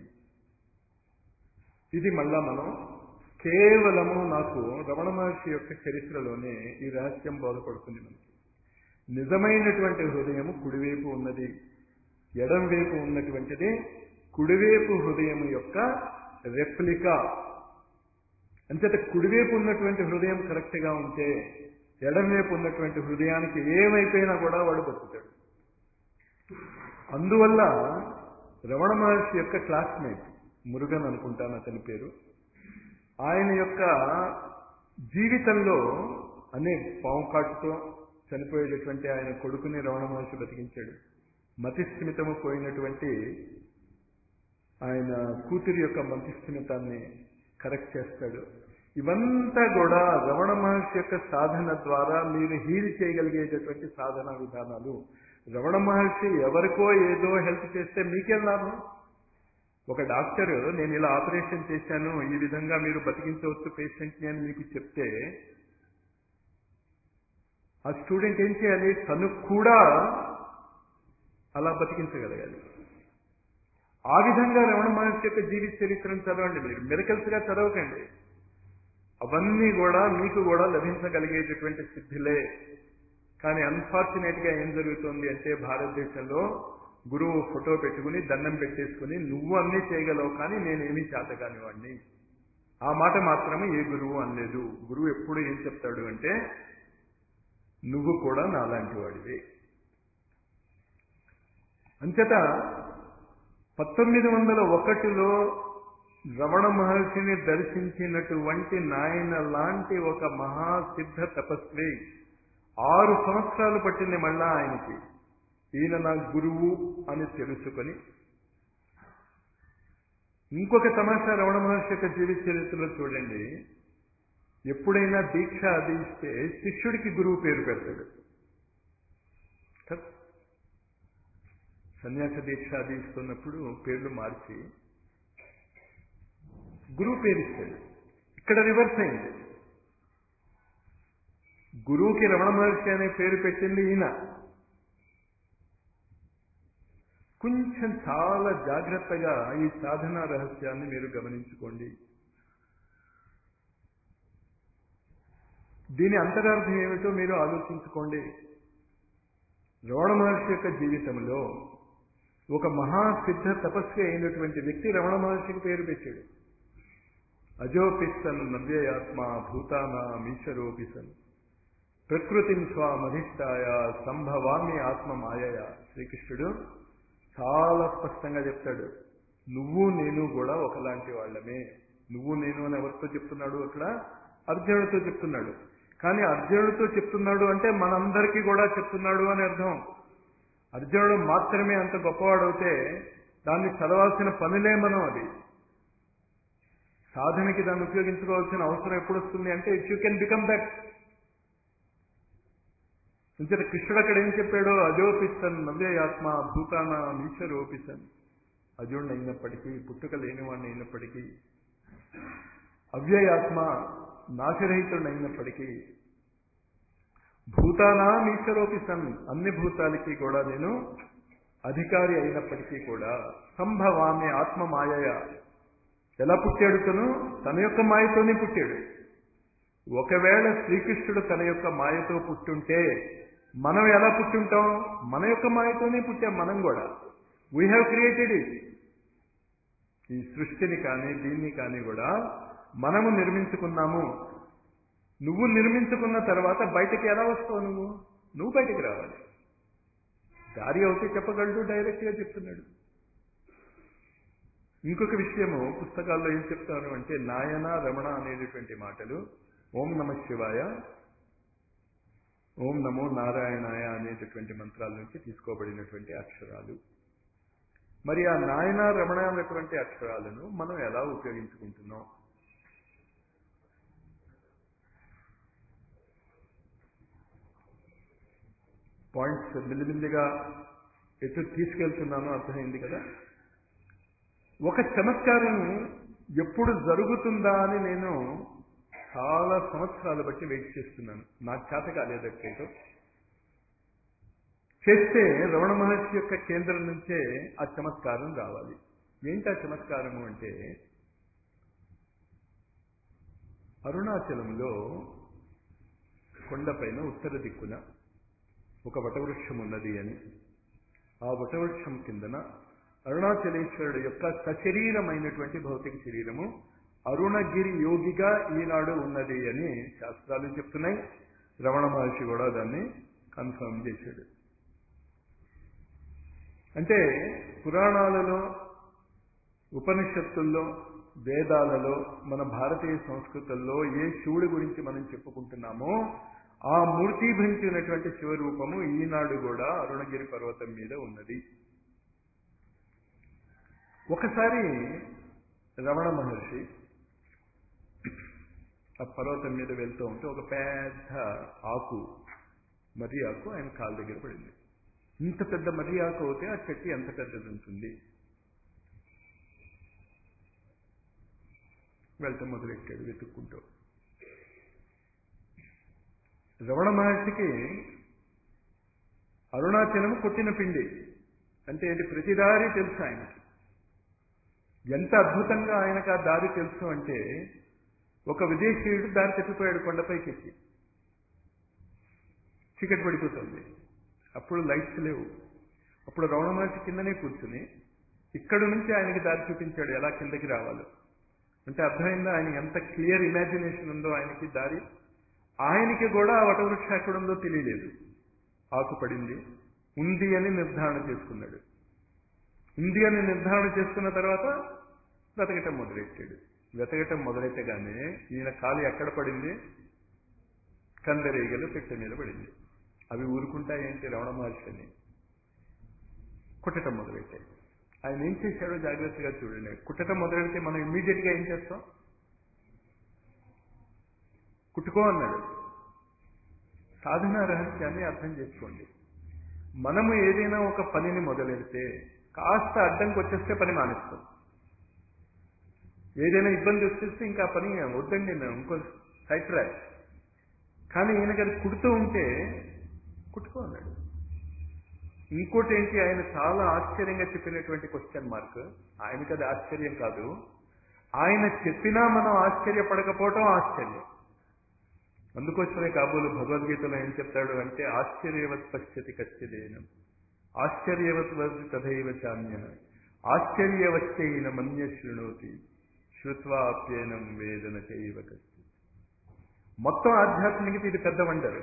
ఇది మళ్ళా మనం కేవలము నాకు రమణ మహర్షి యొక్క చరిత్రలోనే ఈ రహస్యం బోధపడుతుంది మనకి నిజమైనటువంటి హృదయము కుడివైపు ఉన్నది ఎడం వైపు ఉన్నటువంటిది కుడివైపు హృదయం యొక్క రెప్లికా అంచేత కుడివైపు ఉన్నటువంటి హృదయం కరెక్ట్గా ఉంటే ఎడంవైపు ఉన్నటువంటి హృదయానికి ఏమైపోయినా కూడా వాడు బతుకుతాడు అందువల్ల రమణ మహర్షి యొక్క క్లాస్మేట్ మురుగన్ అనుకుంటాను అతని పేరు ఆయన యొక్క జీవితంలో అనే పాము కాటుతో చనిపోయేటటువంటి ఆయన కొడుకుని రమణ మహర్షి బతికించాడు మతిస్థిమితము పోయినటువంటి ఆయన కూతురి యొక్క మతిస్థిమితాన్ని కరెక్ట్ చేస్తాడు ఇవంతా కూడా రమణ మహర్షి యొక్క సాధన ద్వారా మీరు హీల్ చేయగలిగేటటువంటి సాధన విధానాలు రమణ మహర్షి ఎవరికో ఏదో హెల్ప్ చేస్తే మీకేం లాభం ఒక డాక్టర్ నేను ఇలా ఆపరేషన్ చేశాను ఈ విధంగా మీరు బతికించవచ్చు పేషెంట్ని అని మీకు చెప్తే ఆ స్టూడెంట్ ఏం చేయాలి తను కూడా అలా బతికించగలగాలి ఆ విధంగా రమణ మహర్షి యొక్క జీవిత చరిత్రను చదవండి మీరు మిరకల్స్గా చదవకండి అవన్నీ కూడా మీకు కూడా లభించగలిగేటటువంటి సిద్ధిలే కానీ అన్ఫార్చునేట్ గా ఏం జరుగుతుంది అంటే భారతదేశంలో గురువు ఫోటో పెట్టుకుని దండం పెట్టేసుకుని నువ్వు అన్నీ చేయగలవు కానీ నేనేమీ చేతగాని వాడిని ఆ మాట మాత్రమే ఏ గురువు అనలేదు గురువు ఎప్పుడు ఏం చెప్తాడు అంటే నువ్వు కూడా నాలాంటి వాడివి అంచేత పంతొమ్మిది వందల ఒకటిలో రమణ మహర్షిని దర్శించినటువంటి నాయన లాంటి ఒక మహాసిద్ధ తపస్వి ఆరు సంవత్సరాలు పట్టింది మళ్ళా ఆయనకి ఈయన నా గురువు అని తెలుసుకొని ఇంకొక తమాషా రమణ మహర్షి యొక్క జీవిత చరిత్రలో చూడండి ఎప్పుడైనా దీక్ష అది ఇస్తే శిష్యుడికి గురువు పేరు పెడతాడు సన్యాస దీక్ష అది ఇస్తున్నప్పుడు పేర్లు మార్చి గురువు పేరు ఇస్తాడు ఇక్కడ రివర్స్ అయింది గురువుకి రమణ మహర్షి అనే పేరు పెట్టింది ఈయన కొంచెం చాలా జాగ్రత్తగా ఈ సాధనా రహస్యాన్ని మీరు గమనించుకోండి దీని అంతరార్థం ఏమిటో మీరు ఆలోచించుకోండి రమణ మహర్షి యొక్క జీవితంలో ఒక మహాసిద్ధ తపస్వి అయినటువంటి వ్యక్తి రమణ మహర్షికి పేరు పెట్టాడు అజోపిసన్ నవ్యయాత్మ భూతానామీశ్వరోపిసన్ ప్రకృతిని స్వామధిష్టాయ సంభవామి ఆత్మ మాయయ శ్రీకృష్ణుడు చాలా స్పష్టంగా చెప్తాడు నువ్వు నేను కూడా ఒకలాంటి వాళ్ళమే నువ్వు నేను అని ఎవరితో చెప్తున్నాడు అక్కడ అర్జునుడితో చెప్తున్నాడు కానీ అర్జునుడితో చెప్తున్నాడు అంటే మనందరికీ కూడా చెప్తున్నాడు అని అర్థం అర్జునుడు మాత్రమే అంత గొప్పవాడవుతే దాన్ని చదవాల్సిన పనులే మనం అది సాధనకి దాన్ని ఉపయోగించుకోవాల్సిన అవసరం ఎప్పుడు వస్తుంది అంటే if you can become that ఇంతట కృష్ణుడు అక్కడ ఏం చెప్పాడో అజోపిస్తన్ నవ్యయాత్మ భూతాన ఈశ్వరోపిసన్ అజుడిని అయినప్పటికీ పుట్టుక లేనివాడిని అయినప్పటికీ అవ్యయాత్మ నాశరహితుడిని అయినప్పటికీ భూతానా ఈశ్వరోపిసన్ అన్ని భూతాలకి కూడా నేను అధికారి అయినప్పటికీ కూడా సంభవామి ఆత్మ మాయయ ఎలా పుట్టాడు తను తన యొక్క మాయతోనే పుట్టాడు ఒకవేళ శ్రీకృష్ణుడు తన యొక్క మాయతో పుట్టుంటే మనం ఎలా పుట్టుంటాం మన యొక్క మాయతోనే పుట్టాం మనం కూడా వీ హ్యావ్ క్రియేటెడ్ ఇట్ ఈ సృష్టిని కానీ దీన్ని కానీ కూడా మనము నిర్మించుకున్నాము నువ్వు నిర్మించుకున్న తర్వాత బయటకి ఎలా వస్తావు నువ్వు నువ్వు బయటకు రావాలి దారి అవుతే చెప్పగలడు డైరెక్ట్గా చెప్తున్నాడు ఇంకొక విషయము పుస్తకాల్లో ఏం చెప్తారు అంటే నాయన రమణ అనేటటువంటి మాటలు ఓం నమ శివాయ ఓం నమో నారాయణాయ అనేటటువంటి మంత్రాల నుంచి తీసుకోబడినటువంటి అక్షరాలు మరి ఆ నాయన రమణ అనేటువంటి అక్షరాలను మనం ఎలా ఉపయోగించుకుంటున్నాం పాయింట్స్ మెల్లిమెల్లిగా ఎటు తీసుకెళ్తున్నానో అర్థమైంది కదా ఒక చమత్కారం ఎప్పుడు జరుగుతుందా అని నేను చాలా సంవత్సరాలు బట్టి వెయిట్ చేస్తున్నాను నాకు చేత కాలేదట్టేటో చేస్తే రమణ మహర్షి యొక్క కేంద్రం నుంచే ఆ చమత్కారం రావాలి ఏంటి ఆ చమత్కారము అంటే అరుణాచలంలో కొండపైన ఉత్తర దిక్కున ఒక వటవృక్షం ఉన్నది అని ఆ వటవృక్షం కిందన అరుణాచలేశ్వరుడు యొక్క సశరీరమైనటువంటి భౌతిక శరీరము అరుణగిరి యోగిగా ఈనాడు ఉన్నది అని శాస్త్రాలు చెప్తున్నాయి రమణ మహర్షి కూడా దాన్ని కన్ఫర్మ్ చేశాడు అంటే పురాణాలలో ఉపనిషత్తుల్లో వేదాలలో మన భారతీయ సంస్కృతుల్లో ఏ శివుడి గురించి మనం చెప్పుకుంటున్నామో ఆ మూర్తిభవించినటువంటి శివరూపము ఈనాడు కూడా అరుణగిరి పర్వతం మీద ఉన్నది ఒకసారి రమణ మహర్షి ఆ పర్వతం మీద వెళ్తూ ఉంటే ఒక పెద్ద ఆకు మర్రి ఆకు ఆయన కాళ్ళ దగ్గర పడింది ఇంత పెద్ద మర్రి ఆకు అవుతే ఆ చెట్టు ఎంత పెద్దది ఉంటుంది వెళ్తాం మొదలెట్టాడు వెతుక్కుంటూ రమణ మహర్షికి అరుణాచలం కొట్టిన పిండి అంటే ఏంటి ప్రతి దారి తెలుసు ఆయనకి ఎంత అద్భుతంగా ఆయనకు ఆ దారి తెలుసు అంటే ఒక విదేశీయుడు దారి తప్పిపోయాడు కొండపైకి ఎక్కి చీకటి పడిపోతుంది అప్పుడు లైట్స్ లేవు అప్పుడు రమణ మహర్షి కిందనే కూర్చుని ఇక్కడ నుంచి ఆయనకి దారి చూపించాడు ఎలా కిందకి రావాలో అంటే అర్థమైందా ఆయన ఎంత క్లియర్ ఇమాజినేషన్ ఉందో ఆయనకి దారి ఆయనకి కూడా ఆ వటవృక్ష ఎక్కడుందో తెలియలేదు ఆకు పడింది ఉంది అని నిర్ధారణ చేసుకున్నాడు ఉంది అని నిర్ధారణ చేసుకున్న తర్వాత వెతకటం మొదలెట్టాడు వెతకటం మొదలెట్టగానే ఈయన కాలు ఎక్కడ పడింది కందరేగలు పెట్టె మీద పడింది అవి ఊరుకుంటాయేంటి రమణ మహర్షిని కుట్టటం మొదలెట్టాయి ఆయన ఏం చేశాడో జాగ్రత్తగా చూడండి కుట్టటం మొదలెడితే మనం ఇమ్మీడియట్ గా ఏం చేస్తాం కుట్టుకో అన్నాడు సాధన రహస్యాన్ని అర్థం చేసుకోండి మనము ఏదైనా ఒక పనిని మొదలెడితే కాస్త అడ్డంకి వచ్చేస్తే పని మానేస్తాం ఏదైనా ఇబ్బంది వచ్చేస్తే ఇంకా పని వద్దండి నేను ఇంకో సైట్ ట్రాక్ కానీ ఈయనకి అది కుడుతూ ఉంటే కుట్టుకో అన్నాడు ఇంకోటి ఏంటి ఆయన చాలా ఆశ్చర్యంగా చెప్పినటువంటి క్వశ్చన్ మార్క్ ఆయనకి అది ఆశ్చర్యం కాదు ఆయన చెప్పినా మనం ఆశ్చర్యపడకపోవటం ఆశ్చర్యం అందుకోసమే కాబోలు భగవద్గీతలో ఏం చెప్తాడు అంటే ఆశ్చర్యవత్ పశ్యతి కశ్చిదేనం ఆశ్చర్యవత్ వద్ తథైవ చాన్య ఆశ్చర్యవచ్చైన మన్య శృణోతి శ్రుత్వాప్యేనం వేదన చేయవ కశ్చి మొత్తం ఆధ్యాత్మికత ఇది పెద్ద వండరు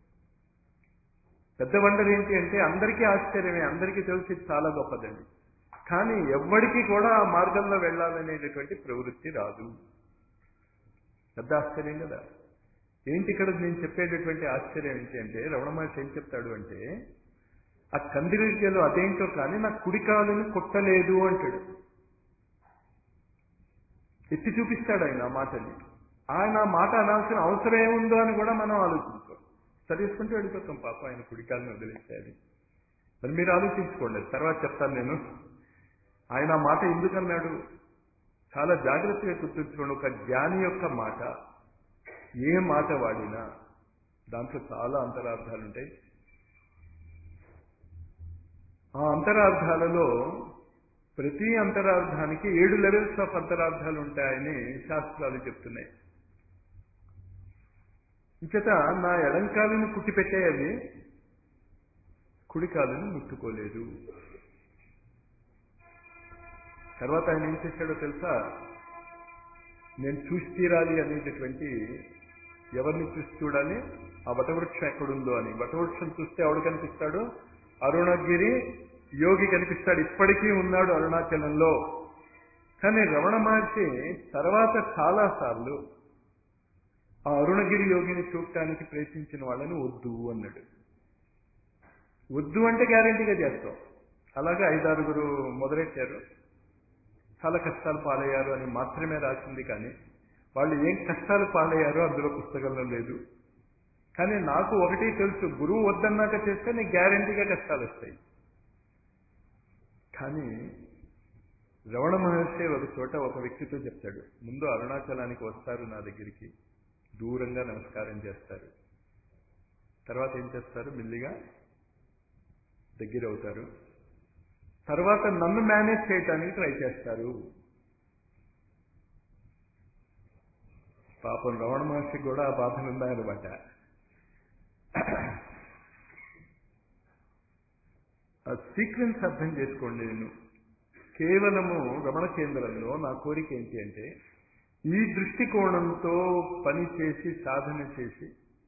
పెద్ద వండర్ ఏంటి అంటే అందరికీ ఆశ్చర్యమే అందరికీ తెలిసి ఇది చాలా గొప్పదండి కానీ ఎవ్వడికి కూడా ఆ మార్గంలో వెళ్ళాలనేటటువంటి ప్రవృత్తి రాదు పెద్ద ఆశ్చర్యం కదా ఏంటి ఇక్కడ నేను చెప్పేటటువంటి ఆశ్చర్యం ఏంటి అంటే రమణ మహర్షి ఏం చెప్తాడు అంటే ఆ కందిరికలు అదేంటో కానీ నా కుడికాలను కొట్టలేదు అంటాడు ఎత్తి చూపిస్తాడు ఆయన ఆ మాటని ఆయన ఆ మాట అనాల్సిన అవసరం ఏముందో అని కూడా మనం ఆలోచించాం చదివేసుకుంటూ వెళ్ళిపోతాం పాప ఆయన కుడికాలను వదిలేసేది మరి మీరు ఆలోచించుకోండి తర్వాత చెప్తాను నేను ఆయన ఆ మాట ఎందుకన్నాడు చాలా జాగ్రత్తగా గుర్తుంచుకోండి ఒక జ్ఞాని యొక్క మాట ఏ మాట వాడినా దాంట్లో చాలా అంతరార్థాలు ఉంటాయి ఆ అంతరార్థాలలో ప్రతి అంతరార్థానికి ఏడు లెవెల్స్ ఆఫ్ అంతరార్థాలు ఉంటాయని శాస్త్రాలు చెప్తున్నాయి ఇంచేత నా ఎడంకాలని కుట్టిపెట్టాయి అవి కుడికాలని ముట్టుకోలేదు తర్వాత ఆయన ఏం చేశాడో తెలుసా నేను చూసి తీరాలి అనేటటువంటి ఎవరిని చూసి చూడాలి ఆ వటవృక్షం ఎక్కడుందో అని వటవృక్షం చూస్తే ఎవడు కనిపిస్తాడు అరుణగిరి యోగి కనిపిస్తాడు ఇప్పటికీ ఉన్నాడు అరుణాచలంలో కానీ రమణ మహర్షి తర్వాత చాలా సార్లు ఆ అరుణగిరి యోగిని చూడటానికి ప్రయత్నించిన వాళ్ళని వద్దు అన్నాడు వద్దు అంటే గ్యారంటీగా చేస్తాం అలాగే ఐదారుగురు మొదలెట్టారు చాలా కష్టాలు పాలయ్యారు అని మాత్రమే రాసింది కానీ వాళ్ళు ఏం కష్టాలు పాలయ్యారో అందులో పుస్తకంలో లేదు కానీ నాకు ఒకటి తెలుసు గురువు వద్దన్నాక చేస్తే నీకు గ్యారంటీగా కష్టాలు వస్తాయి కానీ రమణ మహర్షి ఒక చోట ఒక వ్యక్తితో చెప్తాడు ముందు అరుణాచలానికి వస్తారు నా దగ్గరికి దూరంగా నమస్కారం చేస్తారు తర్వాత ఏం చేస్తారు మెల్లిగా దగ్గర అవుతారు తర్వాత నన్ను మేనేజ్ చేయటానికి ట్రై చేస్తారు పాపం రమణ మహర్షికి కూడా ఆ బాధలు ఉన్నాయన్నమాట ఆ సీక్వెన్స్ అర్థం చేసుకోండి నేను కేవలము రమణ కేంద్రంలో నా కోరిక ఏంటి అంటే ఈ దృష్టికోణంతో పని చేసి సాధన చేసి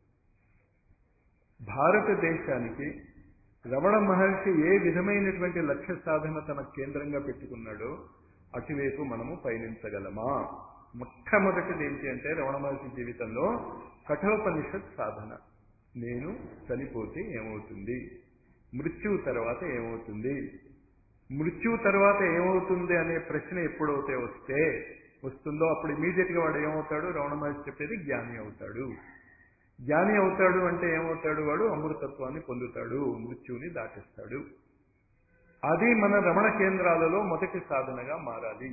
భారతదేశానికి రమణ మహర్షి ఏ విధమైనటువంటి లక్ష్య సాధన తన కేంద్రంగా పెట్టుకున్నాడో అటువైపు మనము పయనించగలమా మొట్టమొదటిది ఏంటి అంటే రమణ మహర్షి జీవితంలో కఠోపనిషత్ సాధన నేను చనిపోతే ఏమవుతుంది మృత్యువు తర్వాత ఏమవుతుంది మృత్యువు తర్వాత ఏమవుతుంది అనే ప్రశ్న ఎప్పుడైతే వస్తే వస్తుందో అప్పుడు ఇమీడియట్ గా వాడు ఏమవుతాడు రమణ మహర్షి చెప్పేది జ్ఞాని అవుతాడు జ్ఞాని అవుతాడు అంటే ఏమవుతాడు వాడు అమృతత్వాన్ని పొందుతాడు మృత్యువుని దాటిస్తాడు అది మన రమణ కేంద్రాలలో మొదటి సాధనగా మారాలి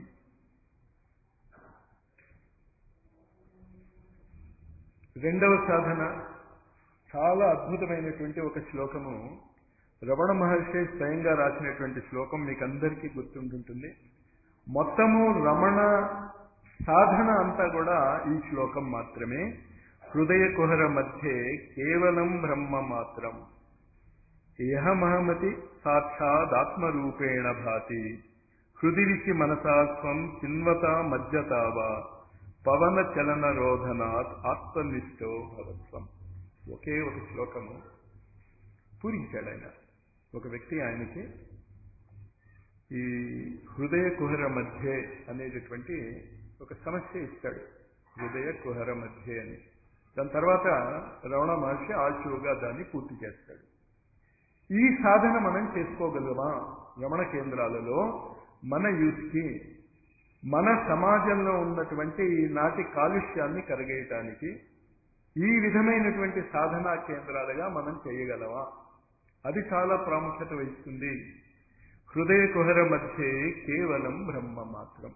రెండవ సాధన చాలా అద్భుతమైనటువంటి ఒక శ్లోకము రమణ మహర్షి స్వయంగా రాసినటువంటి శ్లోకం మీకు అందరికీ గుర్తుంటుంటుంది మొత్తము రమణ సాధన అంతా కూడా ఈ శ్లోకం మాత్రమే హృదయ కుహర మధ్య కేవలం బ్రహ్మ మాత్రం ఏహమహమతి సాక్షాదాత్మరూపేణ భాతి హృదివిచి మనసా స్వం చిన్వత మధ్యతావా పవన చలన రోధనాత్ ఆత్మనిష్టో భవత్వం ఒకే ఒక శ్లోకము పూరించాడు ఆయన ఒక వ్యక్తి ఆయనకి ఈ హృదయ కుహర మధ్య అనేటటువంటి ఒక సమస్య ఇస్తాడు హృదయ కుహర మధ్య అని దాని తర్వాత రమణ మహర్షి ఆశువుగా దాన్ని పూర్తి చేస్తాడు ఈ సాధన మనం చేసుకోగలమా రమణ కేంద్రాలలో మన యూత్కి మన సమాజంలో ఉన్నటువంటి ఈనాటి కాలుష్యాన్ని కరగేయటానికి ఈ విధమైనటువంటి సాధనా కేంద్రాలుగా మనం చేయగలమా అది చాలా ప్రాముఖ్యత వహిస్తుంది హృదయ కుహర మధ్య కేవలం బ్రహ్మ మాత్రం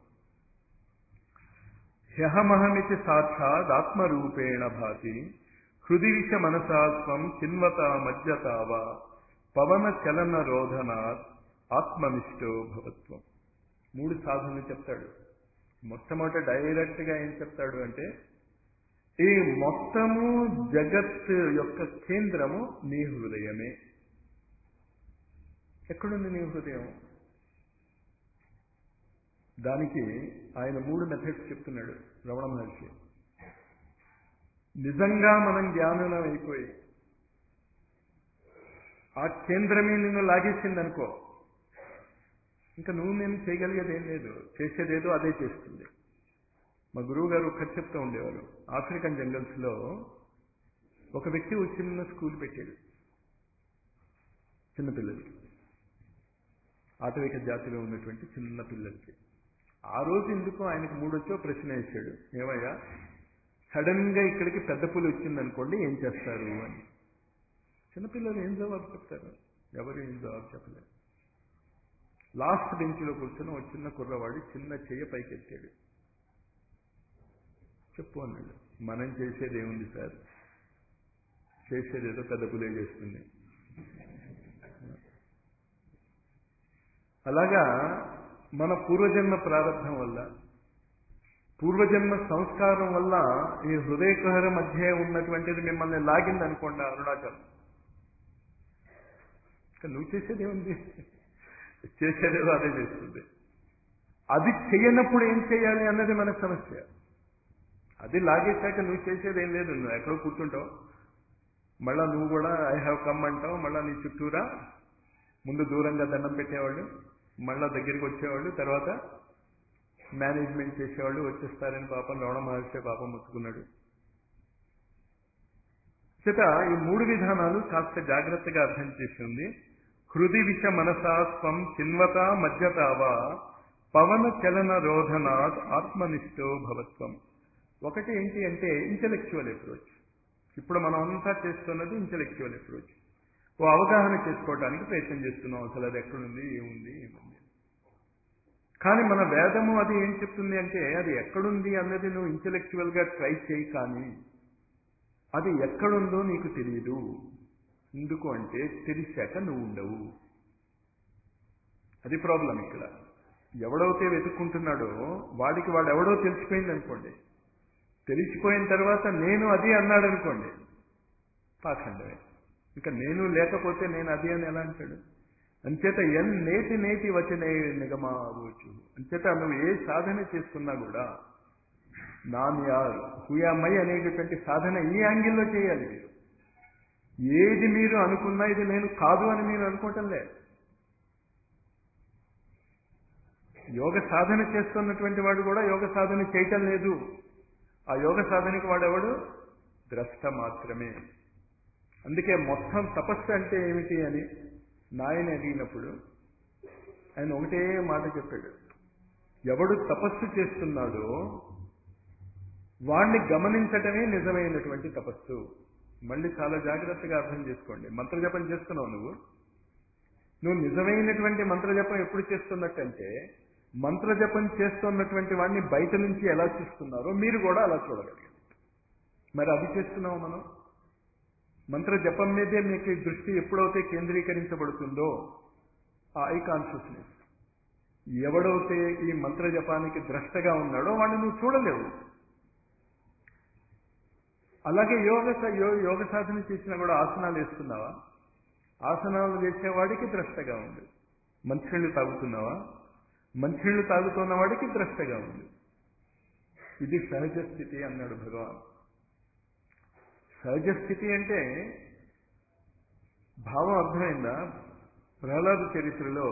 హ్యహమహమితి సాక్షాద్ ఆత్మరూపేణ భాతి హృదివిష మనసాత్వం చిన్వత మధ్యతావా పవన చలన రోధనాత్ ఆత్మనిష్టో భవత్వం మూడు సాధనలు చెప్తాడు మొట్టమొదట డైరెక్ట్ గా ఏం చెప్తాడు అంటే ఈ మొత్తము జగత్ యొక్క కేంద్రము నీ హృదయమే ఎక్కడుంది నీ హృదయం దానికి ఆయన మూడు మెథడ్స్ చెప్తున్నాడు రమణ మహర్షి నిజంగా మనం జ్ఞానం అయిపోయి ఆ కేంద్రమే నిన్ను లాగేసిందనుకో ఇంకా నువ్వు నేను చేయగలిగేది ఏం లేదు చేసేదేదో అదే చేస్తుంది మా గురువు గారు ఒకటి చెప్తూ ఉండేవారు ఆఫ్రికన్ జంగల్స్ లో ఒక వ్యక్తి ఒక చిన్న స్కూల్ పెట్టాడు చిన్నపిల్లలకి ఆటవిక జాతిలో ఉన్నటువంటి చిన్న పిల్లలకి ఆ రోజు ఎందుకు ఆయనకు మూడొచ్చో ప్రశ్న వేశాడు ఏమయ్యా సడన్ గా ఇక్కడికి పెద్ద పులి వచ్చిందనుకోండి ఏం చేస్తారు అని చిన్నపిల్లలు ఏం జవాబు చెప్తారు ఎవరు ఏం జవాబు చెప్పలేరు లాస్ట్ బెంచ్లో కూర్చొని ఒక చిన్న కుర్రవాడు చిన్న చెయ్య పైకెత్తాడు చెప్పు అన్నాడు మనం చేసేది ఏముంది సార్ చేసేదేదో పెద్ద పులే చేస్తుంది అలాగా మన పూర్వజన్మ ప్రారంభం వల్ల పూర్వజన్మ సంస్కారం వల్ల ఈ హృదయకుహర మధ్య ఉన్నటువంటిది మిమ్మల్ని లాగింది అనుకోండి అరుణాచలం నువ్వు చేసేది ఏముంది చేసేదేదో అదే చేస్తుంది అది చేయనప్పుడు ఏం చేయాలి అన్నది మన సమస్య అది లాగేశాక నువ్వు చేసేది ఏం లేదు నువ్వు ఎక్కడో కూర్చుంటావు మళ్ళా నువ్వు కూడా ఐ హ్యావ్ కమ్ అంటావు మళ్ళా నీ చుట్టూరా ముందు దూరంగా దండం పెట్టేవాళ్ళు మళ్ళా దగ్గరికి వచ్చేవాళ్ళు తర్వాత మేనేజ్మెంట్ చేసేవాళ్ళు వచ్చేస్తారని పాపం రమణ మహర్షి పాపం ముచ్చుకున్నాడు చేత ఈ మూడు విధానాలు కాస్త జాగ్రత్తగా అర్థం చేసి ఉంది హృది విష మనసా స్వం చిన్వత మధ్యతావా పవన చలన రోధనాత్ ఆత్మనిష్టో భవత్వం ఒకటి ఏంటి అంటే ఇంటలెక్చువల్ అప్రోచ్ ఇప్పుడు మనం అంతా చేస్తున్నది ఇంటలెక్చువల్ అప్రోచ్ ఓ అవగాహన చేసుకోవడానికి ప్రయత్నం చేస్తున్నాం అసలు అది ఎక్కడుంది ఏముంది ఏముంది కానీ మన వేదము అది ఏం చెప్తుంది అంటే అది ఎక్కడుంది అన్నది నువ్వు ఇంటలెక్చువల్ గా ట్రై చేయి కానీ అది ఎక్కడుందో నీకు తెలియదు ఎందుకు అంటే తెలిసాక నువ్వు ఉండవు అది ప్రాబ్లం ఇక్కడ ఎవడైతే వెతుక్కుంటున్నాడో వాడికి వాడు ఎవడో తెలిసిపోయింది అనుకోండి తెలిసిపోయిన తర్వాత నేను అది అన్నాడు అనుకోండి పాఖండమే ఇంకా నేను లేకపోతే నేను అది అని ఎలా అంటాడు అంచేత ఎన్ నేటి నేటి వచనే నిగమావచ్చు అంచేత నువ్వు ఏ సాధన చేసుకున్నా కూడా నాన్ యార్ హుయామై అనేటటువంటి సాధన ఈ యాంగిల్లో చేయాలి మీరు ఏది మీరు అనుకున్నా ఇది నేను కాదు అని మీరు అనుకోవటం లేదు యోగ సాధన చేస్తున్నటువంటి వాడు కూడా యోగ సాధన చేయటం లేదు ఆ యోగ సాధనకి వాడెవడు ద్రష్ట మాత్రమే అందుకే మొత్తం తపస్సు అంటే ఏమిటి అని నాయన అడిగినప్పుడు ఆయన ఒకటే మాట చెప్పాడు ఎవడు తపస్సు చేస్తున్నాడో వాణ్ణి గమనించటమే నిజమైనటువంటి తపస్సు మళ్ళీ చాలా జాగ్రత్తగా అర్థం చేసుకోండి మంత్రజపం చేస్తున్నావు నువ్వు నువ్వు నిజమైనటువంటి మంత్రజపం ఎప్పుడు చేస్తున్నట్టంటే మంత్రజపం చేస్తున్నటువంటి వాడిని బయట నుంచి ఎలా చూస్తున్నారో మీరు కూడా అలా చూడగలిగారు మరి అది చేస్తున్నావు మనం మంత్ర జపం మీదే మీకు దృష్టి ఎప్పుడైతే కేంద్రీకరించబడుతుందో ఆ ఐ కాన్షియస్నెస్ ఎవడైతే ఈ మంత్ర జపానికి ద్రష్టగా ఉన్నాడో వాడిని నువ్వు చూడలేవు అలాగే యోగ యోగ సాధన చేసినా కూడా ఆసనాలు వేస్తున్నావా ఆసనాలు వేసేవాడికి ద్రష్టగా ఉంది మంచినీళ్ళు తాగుతున్నావా మంచినీళ్ళు తాగుతున్న వాడికి ద్రష్టగా ఉంది ఇది సహజ స్థితి అన్నాడు భగవాన్ సహజ స్థితి అంటే భావం అర్థమైందా ప్రహ్లాద చరిత్రలో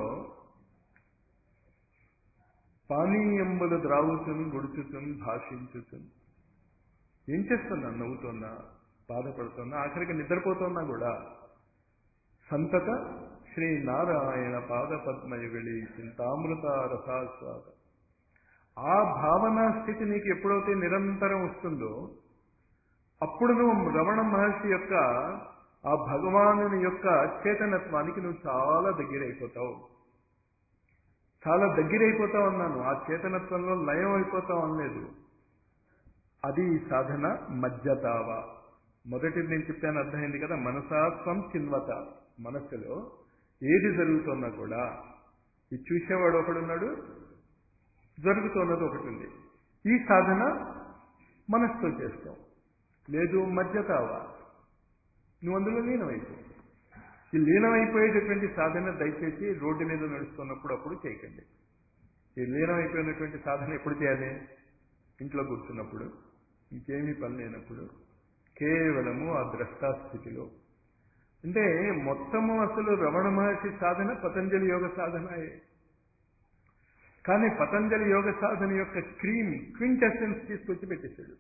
పానీయంబులు ద్రావుతున్ గుడుచుతున్ భాషించుతున్ ఏం చేస్తున్నా నవ్వుతున్నా బాధపడుతున్నా ఆఖరికి నిద్రపోతున్నా కూడా సంతత శ్రీ నారాయణ పాద పద్మయుగళి చింతామృత రసాస్వాద ఆ భావనా స్థితి నీకు ఎప్పుడైతే నిరంతరం వస్తుందో అప్పుడు నువ్వు రమణ మహర్షి యొక్క ఆ భగవానుని యొక్క చేతనత్వానికి నువ్వు చాలా దగ్గరైపోతావు చాలా దగ్గరైపోతావు అన్నాను ఆ చేతనత్వంలో లయం అయిపోతావు అనలేదు అది ఈ సాధన మధ్యతావ మొదటిది నేను చెప్పాను అర్థమైంది కదా మనసాత్వం చిన్వత మనస్సులో ఏది జరుగుతున్నా కూడా ఇది చూసేవాడు ఒకడున్నాడు జరుగుతున్నది ఒకటి ఉంది ఈ సాధన మనస్సుతో చేస్తాం లేదు మధ్యతావ నువ్వు అందులో లీనమైపో ఈ లీనమైపోయేటటువంటి సాధన దయచేసి రోడ్డు మీద నడుస్తున్నప్పుడు అప్పుడు చేయకండి ఈ లీనమైపోయినటువంటి సాధన ఎప్పుడు చేయాలి ఇంట్లో కూర్చున్నప్పుడు ఇంకేమీ పని లేనప్పుడు కేవలము ఆ ద్రష్టాస్థితిలో అంటే మొత్తము అసలు రమణ మహర్షి సాధన పతంజలి యోగ సాధనయే కానీ పతంజలి యోగ సాధన యొక్క క్రీమ్ క్వింటెసెన్స్ తీసుకొచ్చి పెట్టేశాడు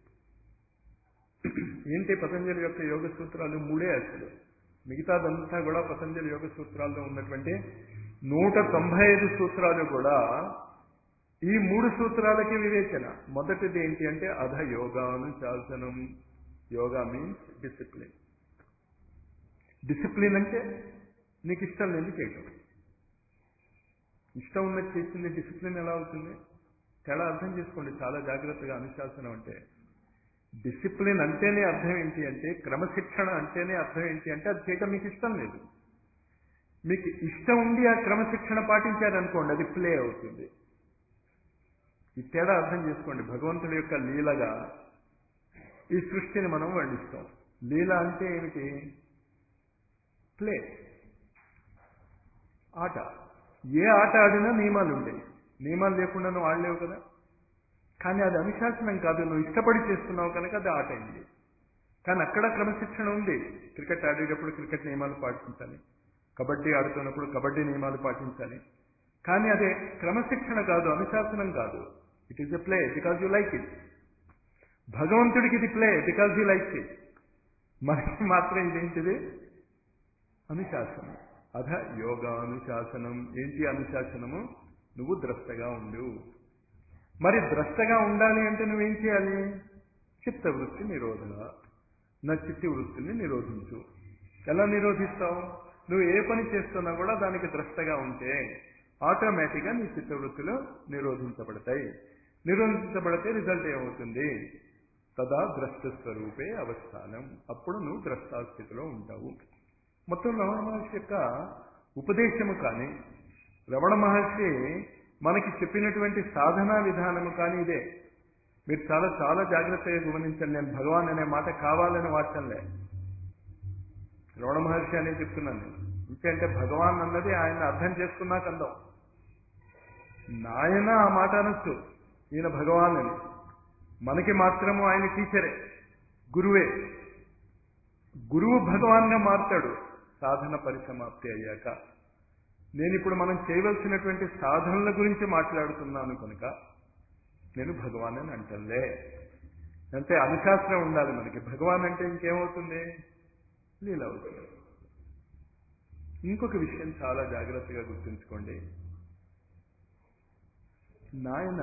ఏంటి పతంజలి యొక్క యోగ సూత్రాలు మూడే అసలు మిగతాదంతా కూడా పతంజలి యోగ సూత్రాల్లో ఉన్నటువంటి నూట తొంభై ఐదు సూత్రాలు కూడా ఈ మూడు సూత్రాలకి వివేచన మొదటిది ఏంటి అంటే అధ యోగానుశాసనం యోగా మీన్స్ డిసిప్లిన్ డిసిప్లిన్ అంటే నీకు ఇష్టం లేని చేయటం ఇష్టం ఉన్నది చేసింది డిసిప్లిన్ ఎలా అవుతుంది తేడా అర్థం చేసుకోండి చాలా జాగ్రత్తగా అనుశాసనం అంటే డిసిప్లిన్ అంటేనే అర్థం ఏంటి అంటే క్రమశిక్షణ అంటేనే అర్థం ఏంటి అంటే అది చేయటం మీకు ఇష్టం లేదు మీకు ఇష్టం ఉండి ఆ క్రమశిక్షణ పాటించారనుకోండి అది ప్లే అవుతుంది ఈ తేడా అర్థం చేసుకోండి భగవంతుడి యొక్క లీలగా ఈ సృష్టిని మనం వర్ణిస్తాం లీల అంటే ఏమిటి ప్లే ఆట ఏ ఆట ఆడినా నియమాలు ఉండేవి నియమాలు లేకుండా నువ్వు ఆడలేవు కదా కానీ అది అనుశాసనం కాదు నువ్వు ఇష్టపడి చేస్తున్నావు కనుక అది ఆట అయింది కానీ అక్కడ క్రమశిక్షణ ఉంది క్రికెట్ ఆడేటప్పుడు క్రికెట్ నియమాలు పాటించాలి కబడ్డీ ఆడుతున్నప్పుడు కబడ్డీ నియమాలు పాటించాలి కానీ అదే క్రమశిక్షణ కాదు అనుశాసనం కాదు it is a play because you like it భగవంతుడికి ఇది play because you like it మనకి మాత్రం ఇదేంటిది అనుశాసనం అధ యోగా అనుశాసనం ఏంటి అనుశాసనము నువ్వు ద్రష్టగా ఉండు మరి ద్రష్టగా ఉండాలి అంటే నువ్వేం చేయాలి చిత్తవృత్తి నిరోధన నా చిత్తి వృత్తిని నిరోధించు ఎలా నిరోధిస్తావు నువ్వు ఏ పని చేస్తున్నా కూడా దానికి ద్రష్టగా ఉంటే ఆటోమేటిక్గా నీ చిత్తవృత్తులు నిరోధించబడతాయి నిరోధించబడితే రిజల్ట్ ఏమవుతుంది తదా ద్రష్ట స్వరూపే అవస్థానం అప్పుడు నువ్వు ద్రష్టాస్థితిలో ఉంటావు మొత్తం రమణ మహర్షి యొక్క ఉపదేశము కానీ రమణ మహర్షి మనకి చెప్పినటువంటి సాధనా విధానము కానీ ఇదే మీరు చాలా చాలా జాగ్రత్తగా గమనించండి నేను భగవాన్ అనే మాట కావాలని వాడటంలే రమణ మహర్షి అనే చెప్తున్నాను నేను ఇంకంటే భగవాన్ అన్నది ఆయన అర్థం చేసుకున్నాక అందాం నాయన ఆ మాట అనొచ్చు ఈయన భగవాన్ అని మనకి మాత్రము ఆయన టీచరే గురువే గురువు భగవాన్గా మారుతాడు సాధన పరిసమాప్తి అయ్యాక నేను ఇప్పుడు మనం చేయవలసినటువంటి సాధనల గురించి మాట్లాడుతున్నాను కనుక నేను భగవాన్ అని అంటలే అంటే అనుశాస్త్రం ఉండాలి మనకి భగవాన్ అంటే ఇంకేమవుతుంది లీల అవుతుంది ఇంకొక విషయం చాలా జాగ్రత్తగా గుర్తుంచుకోండి నాయన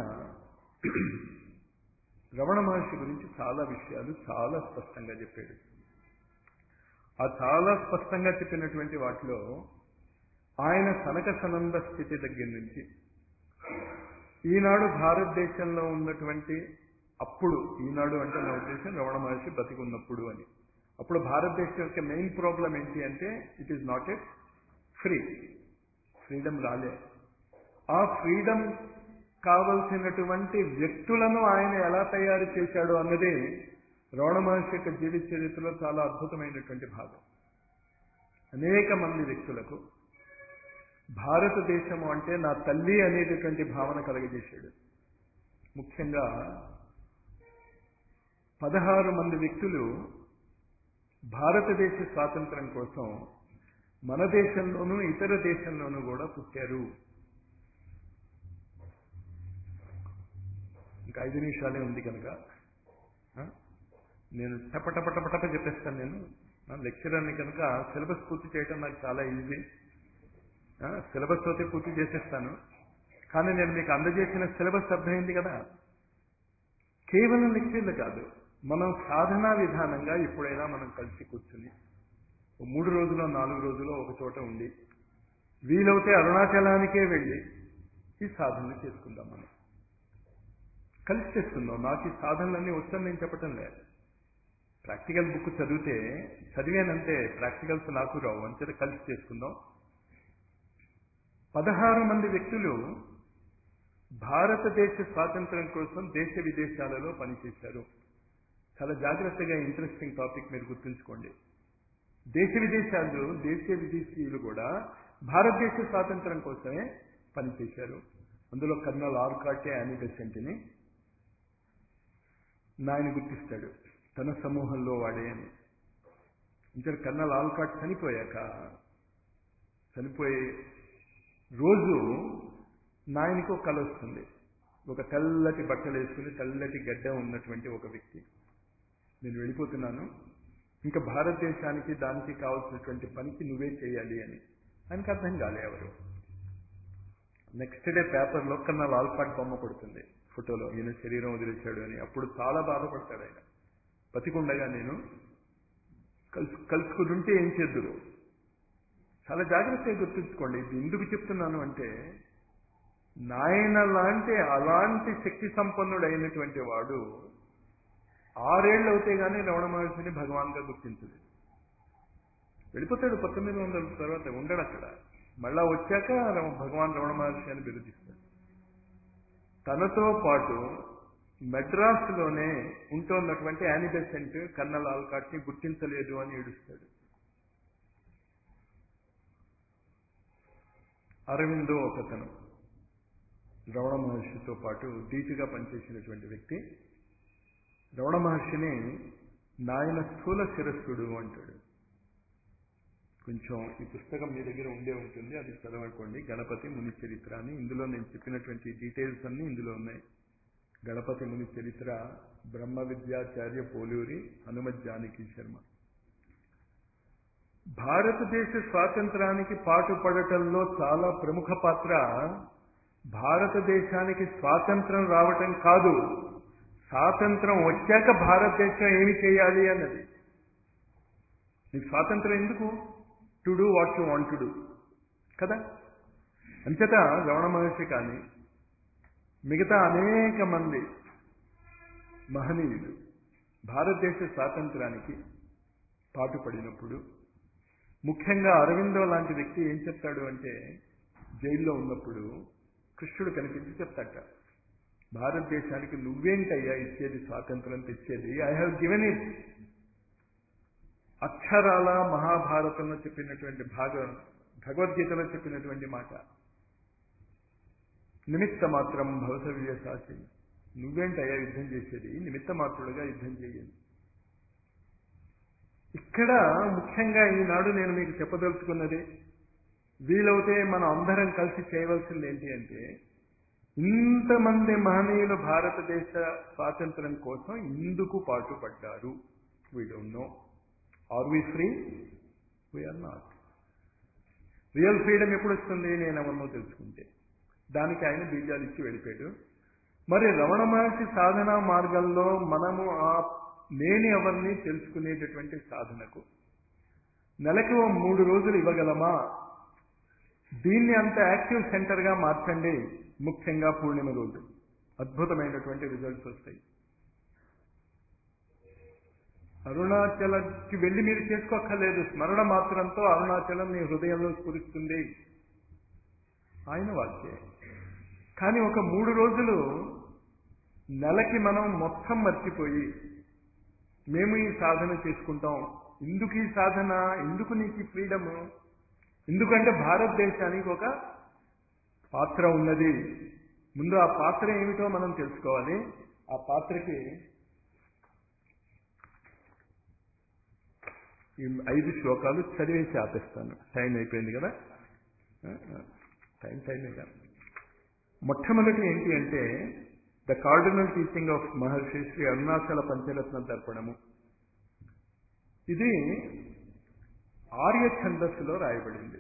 రమణ మహర్షి గురించి చాలా విషయాలు చాలా స్పష్టంగా చెప్పాడు ఆ చాలా స్పష్టంగా చెప్పినటువంటి వాటిలో ఆయన సనక సనంద స్థితి దగ్గర నుంచి ఈనాడు భారతదేశంలో ఉన్నటువంటి అప్పుడు ఈనాడు అంటే నా ఉద్దేశం రమణ మహర్షి బతికున్నప్పుడు అని అప్పుడు భారతదేశం యొక్క మెయిన్ ప్రాబ్లం ఏంటి అంటే it is not a free freedom రాలే ఆ ఫ్రీడమ్ కావలసినటువంటి వ్యక్తులను ఆయన ఎలా తయారు చేశాడు అన్నది రమణ మహర్షి యొక్క జీవిత చరిత్రలో చాలా అద్భుతమైనటువంటి భాగం అనేక మంది వ్యక్తులకు భారతదేశము అంటే నా తల్లి అనేటటువంటి భావన కలగజేశాడు ముఖ్యంగా పదహారు మంది వ్యక్తులు భారతదేశ స్వాతంత్రం కోసం మన దేశంలోనూ ఇతర దేశంలోనూ కూడా పుట్టారు ఇంకా ఐదు నిమిషాలే ఉంది కనుక నేను టపటపటపటప చెప్పేస్తాను నేను లెక్చరర్ని కనుక సిలబస్ పూర్తి చేయడం నాకు చాలా ఈజీ సిలబస్ అయితే పూర్తి చేసేస్తాను కానీ నేను మీకు అందజేసిన సిలబస్ అర్థమైంది కదా కేవలం లెక్చర్లు కాదు మనం సాధనా విధానంగా ఎప్పుడైనా మనం కలిసి కూర్చుని మూడు రోజులు నాలుగు రోజులు ఒక చోట ఉండి వీలవుతే అరుణాచలానికే వెళ్ళి ఈ సాధనలు చేసుకుందాం మనం కలిసి చేసుకుందాం నాకు ఈ సాధనలన్నీ వచ్చని నేను చెప్పటం లేదు ప్రాక్టికల్ బుక్ చదివితే చదివానంటే ప్రాక్టికల్స్ నాకు రావు అంతే కలిసి చేసుకుందాం పదహారు మంది వ్యక్తులు భారతదేశ స్వాతంత్రం కోసం దేశ విదేశాలలో పనిచేశారు చాలా జాగ్రత్తగా ఇంట్రెస్టింగ్ టాపిక్ మీరు గుర్తుంచుకోండి దేశ విదేశాలు దేశ విదేశీయులు కూడా భారతదేశ స్వాతంత్రం కోసమే పనిచేశారు అందులో కర్నల్ ఆర్కాటే యానీ బెసెంట్ని నాయన గుర్తిస్తాడు తన సమూహంలో వాడే అని ఇంకా కర్నల్ ఆల్కాట్ చనిపోయాక చనిపోయే రోజు నాయనకి ఒక కళ వస్తుంది ఒక తెల్లటి బట్టలు వేసుకుని తెల్లటి గడ్డ ఉన్నటువంటి ఒక వ్యక్తి నేను వెళ్ళిపోతున్నాను ఇంకా భారతదేశానికి దానికి కావాల్సినటువంటి పనికి నువ్వే చేయాలి అని ఆయనకు అర్థం కాలే ఎవరు నెక్స్ట్ డే పేపర్లో కన్నా లాల్పాట్ బొమ్మ పడుతుంది ఫోటోలో ఈయన శరీరం వదిలేశాడు అని అప్పుడు చాలా బాధపడతాడు ఆయన బతికుండగా నేను కలుసు కలుసుకుంటుంటే ఏం చేద్దురు చాలా జాగ్రత్తగా గుర్తుంచుకోండి ఇది ఎందుకు చెప్తున్నాను అంటే నాయన లాంటి అలాంటి శక్తి సంపన్నుడు అయినటువంటి వాడు ఆరేళ్ళు అవుతే గానీ రమణ మహర్షిని భగవాన్గా గుర్తించదు వెళ్ళిపోతాడు పంతొమ్మిది వందల తర్వాత ఉండడు అక్కడ మళ్ళా వచ్చాక భగవాన్ రమణ మహర్షి అని బిరుదిస్తాడు తనతో పాటు మెడ్రాస్లోనే ఉంటున్నటువంటి యానిబెసెంట్ కన్నల్ ఆల్కాట్ని గుర్తించలేదు అని ఏడుస్తాడు అరవిందో ఒకతను రమణ మహర్షితో పాటు ధీటుగా పనిచేసినటువంటి వ్యక్తి రమణ మహర్షిని నాయన స్థూల శిరస్సుడు అంటాడు కొంచెం ఈ పుస్తకం మీ దగ్గర ఉండే ఉంటుంది అది చదవకండి గణపతి ముని చరిత్ర అని ఇందులో నేను చెప్పినటువంటి డీటెయిల్స్ అన్ని ఇందులో ఉన్నాయి గణపతి ముని చరిత్ర బ్రహ్మ విద్యాచార్య పోలూరి హనుమత్ జానకి శర్మ భారతదేశ స్వాతంత్రానికి పాటుపడటంలో చాలా ప్రముఖ పాత్ర భారతదేశానికి స్వాతంత్రం రావటం కాదు స్వాతంత్రం వచ్చాక భారతదేశం ఏమి చేయాలి అన్నది నీకు స్వాతంత్రం ఎందుకు to do what you want to do కదా అంతటా రమణ మహర్షి కానీ మిగతా అనేక మంది మహనీయులు భారతదేశ స్వాతంత్రానికి పాటుపడినప్పుడు ముఖ్యంగా అరవిందో లాంటి వ్యక్తి ఏం చెప్తాడు అంటే జైల్లో ఉన్నప్పుడు కృష్ణుడు కనిపించి చెప్తాట భారతదేశానికి నువ్వేంటయ్యా ఇచ్చేది స్వాతంత్రం తెచ్చేది ఐ హ్యావ్ గివెన్ ఇట్ అక్షరాల మహాభారతంలో చెప్పినటువంటి భాగం భగవద్గీతలో చెప్పినటువంటి మాట నిమిత్త మాత్రం భవసవ్య సాచి నువ్వేంటయ్యా యుద్ధం చేసేది నిమిత్త మాత్రుడుగా యుద్ధం చేయండి ఇక్కడ ముఖ్యంగా ఈనాడు నేను మీకు చెప్పదలుచుకున్నది వీలవుతే మనం అందరం కలిసి చేయవలసింది ఏంటి అంటే ఇంతమంది మహనీయులు భారతదేశ స్వాతంత్రం కోసం ఇందుకు పాటుపడ్డారు we don't know are we free we are not real freedom ఎప్పుడు వస్తుంది నేను ఎవరినో తెలుసుకుంటే దానికి ఆయన బీజాలు ఇచ్చి వెళ్ళిపోయాడు మరి రమణ మహర్షి సాధనా మార్గంలో మనము ఆ నేను ఎవరిని తెలుసుకునేటటువంటి సాధనకు నెలకు ఓ మూడు రోజులు ఇవ్వగలమా దీన్ని అంత యాక్టివ్ సెంటర్గా మార్చండి ముఖ్యంగా పూర్ణిమ రోజు అద్భుతమైనటువంటి రిజల్ట్స్ వస్తాయి అరుణాచలంకి వెళ్ళి మీరు చేసుకోక్కర్లేదు స్మరణ మాత్రంతో అరుణాచలం మీ హృదయంలో స్ఫురిస్తుంది ఆయన వాక్యే కానీ ఒక మూడు రోజులు నెలకి మనం మొత్తం మర్చిపోయి మేము ఈ సాధన చేసుకుంటాం ఎందుకు ఈ సాధన ఎందుకు నీకు ఈ ఫ్రీడము ఎందుకంటే భారతదేశానికి ఒక పాత్ర ఉన్నది ముందు ఆ పాత్ర ఏమిటో మనం తెలుసుకోవాలి ఆ పాత్రకి ఈ ఐదు శ్లోకాలు చదివేసి ఆపేస్తాను టైం అయిపోయింది కదా టైం టైం కదా మొట్టమొదటి ఏంటి అంటే the cardinal teaching of Maharshi Shri Arunachala Pancharatna Darpanamu ఇది ఆర్య ఛందస్సులో రాయబడింది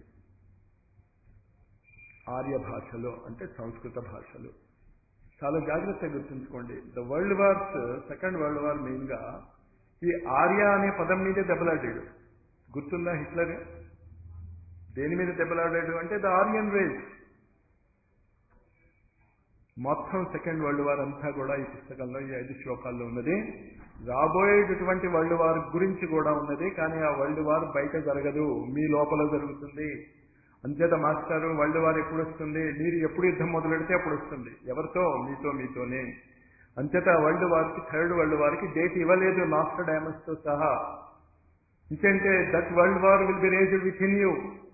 ఆర్య భాషలో అంటే సంస్కృత భాషలో చాలా జాగ్రత్తగా గుర్తుంచుకోండి the world wars second world war మెయిన్గా ఈ ఆర్య అనే పదం మీదే దెబ్బలాడాడు గుర్తుందా హిట్లర్ దేని మీద దెబ్బలాడాడు అంటే ద ఆర్యన్ రేస్ మొత్తం సెకండ్ వరల్డ్ వార్ అంతా కూడా ఈ పుస్తకంలో ఈ ఐదు శ్లోకాల్లో ఉన్నది రాబోయేటటువంటి వరల్డ్ వార్ గురించి కూడా ఉన్నది కానీ ఆ వరల్డ్ వార్ బయట జరగదు మీ లోపల జరుగుతుంది అంచేత మాస్టారు వరల్డ్ వార్ ఎప్పుడు వస్తుంది మీరు ఎప్పుడు యుద్ధం మొదలెడితే అప్పుడు వస్తుంది ఎవరితో మీతో మీతోనే అంచేత వరల్డ్ వార్కి థర్డ్ వరల్డ్ వార్కి డేట్ ఇవ్వలేదు మాస్టర్ డైమస్ తో సహా ఇంకంటే that world war will be raised with in you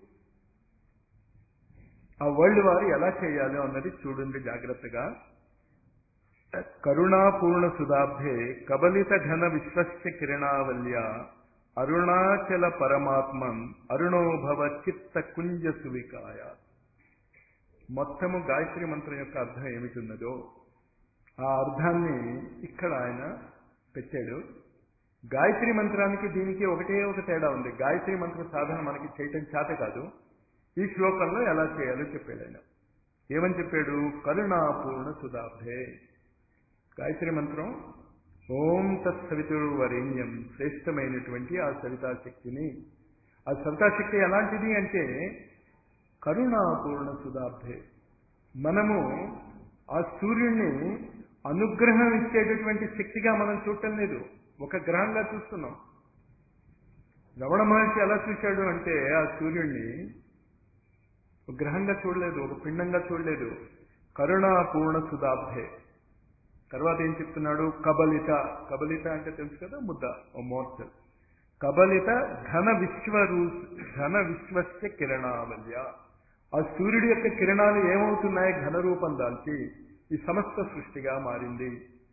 ఆ వరల్డ్ వార్ ఎలా చేయాలో అన్నది చూడండి జాగ్రత్తగా కరుణాపూర్ణ సుధాభే కబలిత ఘన విశ్వస్య కిరణావల్య అరుణాచల పరమాత్మం అరుణోభవ చిత్త కుంజ సువికాయ మొత్తము గాయత్రి మంత్రం యొక్క అర్థం ఏమిటున్నదో ఆ అర్థాన్ని ఇక్కడ ఆయన పెట్టాడు గాయత్రి మంత్రానికి దీనికి ఒకటే ఒక తేడా ఉంది గాయత్రి మంత్ర సాధన మనకి చేయటం చేత కాదు ఈ శ్లోకంలో ఎలా చేయాలో చెప్పాడు ఆయన ఏమని చెప్పాడు కరుణాపూర్ణ సుధాభే గాయత్రి మంత్రం ఓం తత్సవితుర్వరేణ్యం శ్రేష్టమైనటువంటి ఆ సవితాశక్తిని ఆ సవితాశక్తి ఎలాంటిది అంటే కరుణాపూర్ణ సుధాభే మనము ఆ సూర్యుడిని అనుగ్రహం ఇచ్చేటటువంటి శక్తిగా మనం చూడటం లేదు ఒక గ్రహంగా చూస్తున్నాం రమణ మహర్షి ఎలా చూశాడు అంటే ఆ సూర్యుడిని ఒక గ్రహంగా చూడలేదు ఒక పిండంగా చూడలేదు కరుణాపూర్ణ సుధాభే తర్వాత ఏం చెప్తున్నాడు కబలిత కబలిత అంటే తెలుసు కదా ముద్ద ఓ మోర్చల్ కబలిత ఘన విశ్వరూ ఘన విశ్వస్య కిరణావల్య ఆ సూర్యుడి యొక్క కిరణాలు ఏమవుతున్నాయి ఘన రూపం దాల్చి ఈ సమస్త సృష్టిగా మారింది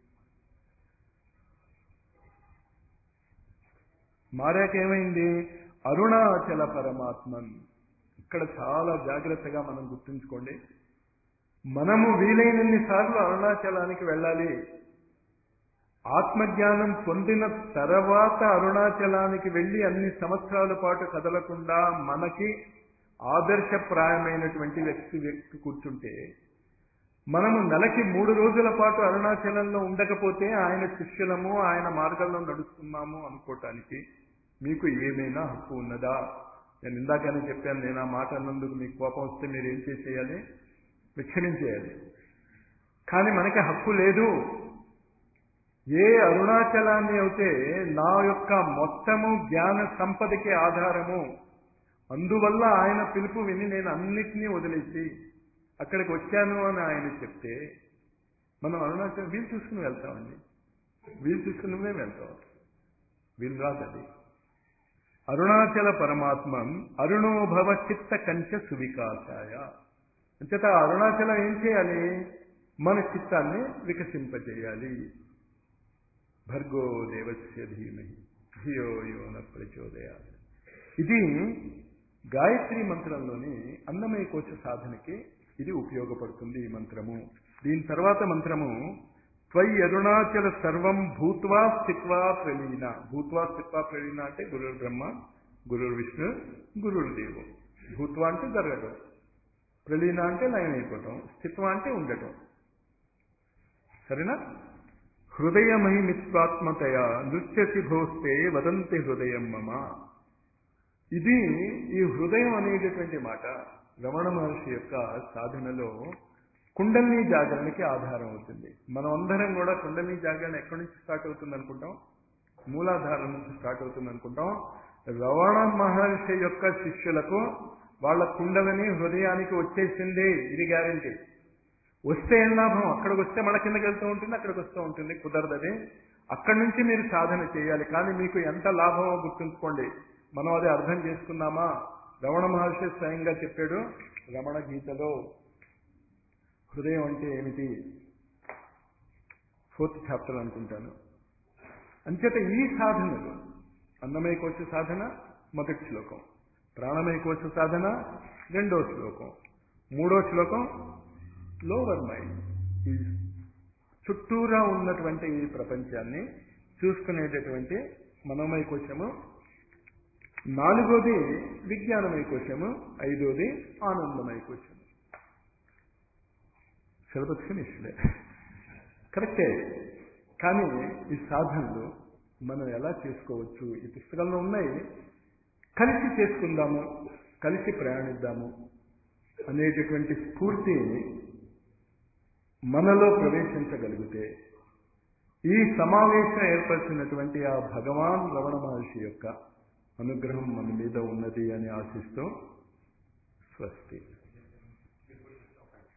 మారాకేమైంది అరుణాచల పరమాత్మన్ ఇక్కడ చాలా జాగ్రత్తగా మనం గుర్తుంచుకోండి మనము వీలైనన్ని సార్లు అరుణాచలానికి వెళ్ళాలి ఆత్మజ్ఞానం పొందిన తర్వాత అరుణాచలానికి వెళ్ళి అన్ని సంవత్సరాల పాటు కదలకుండా మనకి ఆదర్శప్రాయమైనటువంటి వ్యక్తి వ్యక్తి కూర్చుంటే మనము నెలకి మూడు రోజుల పాటు అరుణాచలంలో ఉండకపోతే ఆయన శిష్యులము ఆయన మార్గంలో నడుస్తున్నాము అనుకోవటానికి మీకు ఏమైనా హక్కు ఉన్నదా నేను ఇందాకనే చెప్పాను నేను ఆ మాట అన్నందుకు మీకు కోపం వస్తే మీరు ఏం చేసేయాలి విక్షమించేయాలి కానీ మనకి హక్కు లేదు ఏ అరుణాచలాన్ని అయితే నా యొక్క మొత్తము జ్ఞాన సంపదకి ఆధారము అందువల్ల ఆయన పిలుపు విని నేను అన్నిటినీ వదిలేసి అక్కడికి వచ్చాను అని ఆయన చెప్తే మనం అరుణాచలం వీలు చూసుకుని వెళ్తామండి వీలు చూసుకుని మేము వెళ్తాం వీలు రాదు అది అరుణాచల పరమాత్మం అరుణోభవ చిత్త కంచ సువికాసాయ అంచేత అరుణాచలం ఏం చేయాలి మన చిత్తాన్ని వికసింపజేయాలి భర్గో దేవస్య ధీమహి ధియో యోన ప్రచోదయాలి ఇది గాయత్రి మంత్రంలోని అన్నమయ కోశ సాధనకి ఇది ఉపయోగపడుతుంది ఈ మంత్రము దీని తర్వాత మంత్రము త్వై అరుణాచల సర్వం భూత్వా స్థిత్వా ప్రలీన భూత్వా స్థిత్వా ప్రలీన అంటే గురుర్ బ్రహ్మ గురుర్ విష్ణు గురుర్ దేవు భూత్వా అంటే జరగటం ప్రలీన అంటే లయం అయిపోవటం స్థిత్వ అంటే ఉండటం సరేనా హృదయమహిమిత్వాత్మతయ నృత్యసి భోస్తే వదంతి హృదయం మమ ఇది ఈ హృదయం అనేటటువంటి మాట రమణ మహర్షి యొక్క సాధనలో కుండలిని జాగరణకి ఆధారం అవుతుంది మనం అందరం కూడా కుండలిని జాగరణ ఎక్కడి నుంచి స్టార్ట్ అవుతుంది అనుకుంటాం మూలాధారం నుంచి స్టార్ట్ అవుతుంది అనుకుంటాం రమణ మహర్షి యొక్క శిష్యులకు వాళ్ళ కుండలని హృదయానికి వచ్చేసింది ఇది గ్యారంటీ వస్తే ఏం లాభం అక్కడికి వస్తే మన కిందకి వెళ్తూ ఉంటుంది అక్కడికి వస్తూ ఉంటుంది కుదరదది అక్కడి నుంచి మీరు సాధన చేయాలి కానీ మీకు ఎంత లాభమో గుర్తుంచుకోండి మనం అది అర్థం చేసుకున్నామా రమణ మహర్షి స్వయంగా చెప్పాడు రమణ గీతలో హృదయం అంటే ఏమిటి ఫోర్త్ చాప్టర్ అనుకుంటాను అంచేత ఈ సాధనలు అన్నమయ కోశ సాధన మొదటి శ్లోకం ప్రాణమయ కోశ సాధన రెండో శ్లోకం మూడో శ్లోకం లోవర్ మైండ్ ఈ చుట్టూరా ఉన్నటువంటి ఈ ప్రపంచాన్ని చూసుకునేటటువంటి మనోమయ కోశము నాలుగోది విజ్ఞానమయ కోశము ఐదోది ఆనందమయ కోశము సిలబస్ ఫినిష్లే కరెక్టే కానీ ఈ సాధనలు మనం ఎలా చేసుకోవచ్చు ఈ పుస్తకంలో ఉన్నాయి కలిసి చేసుకుందాము కలిసి ప్రయాణిద్దాము అనేటటువంటి స్ఫూర్తి మనలో ప్రవేశించగలిగితే ఈ సమావేశం ఏర్పరిచినటువంటి ఆ భగవాన్ రమణ మహర్షి యొక్క అనుగ్రహం మన మీద ఉన్నది అని ఆశిస్తూ స్వస్తి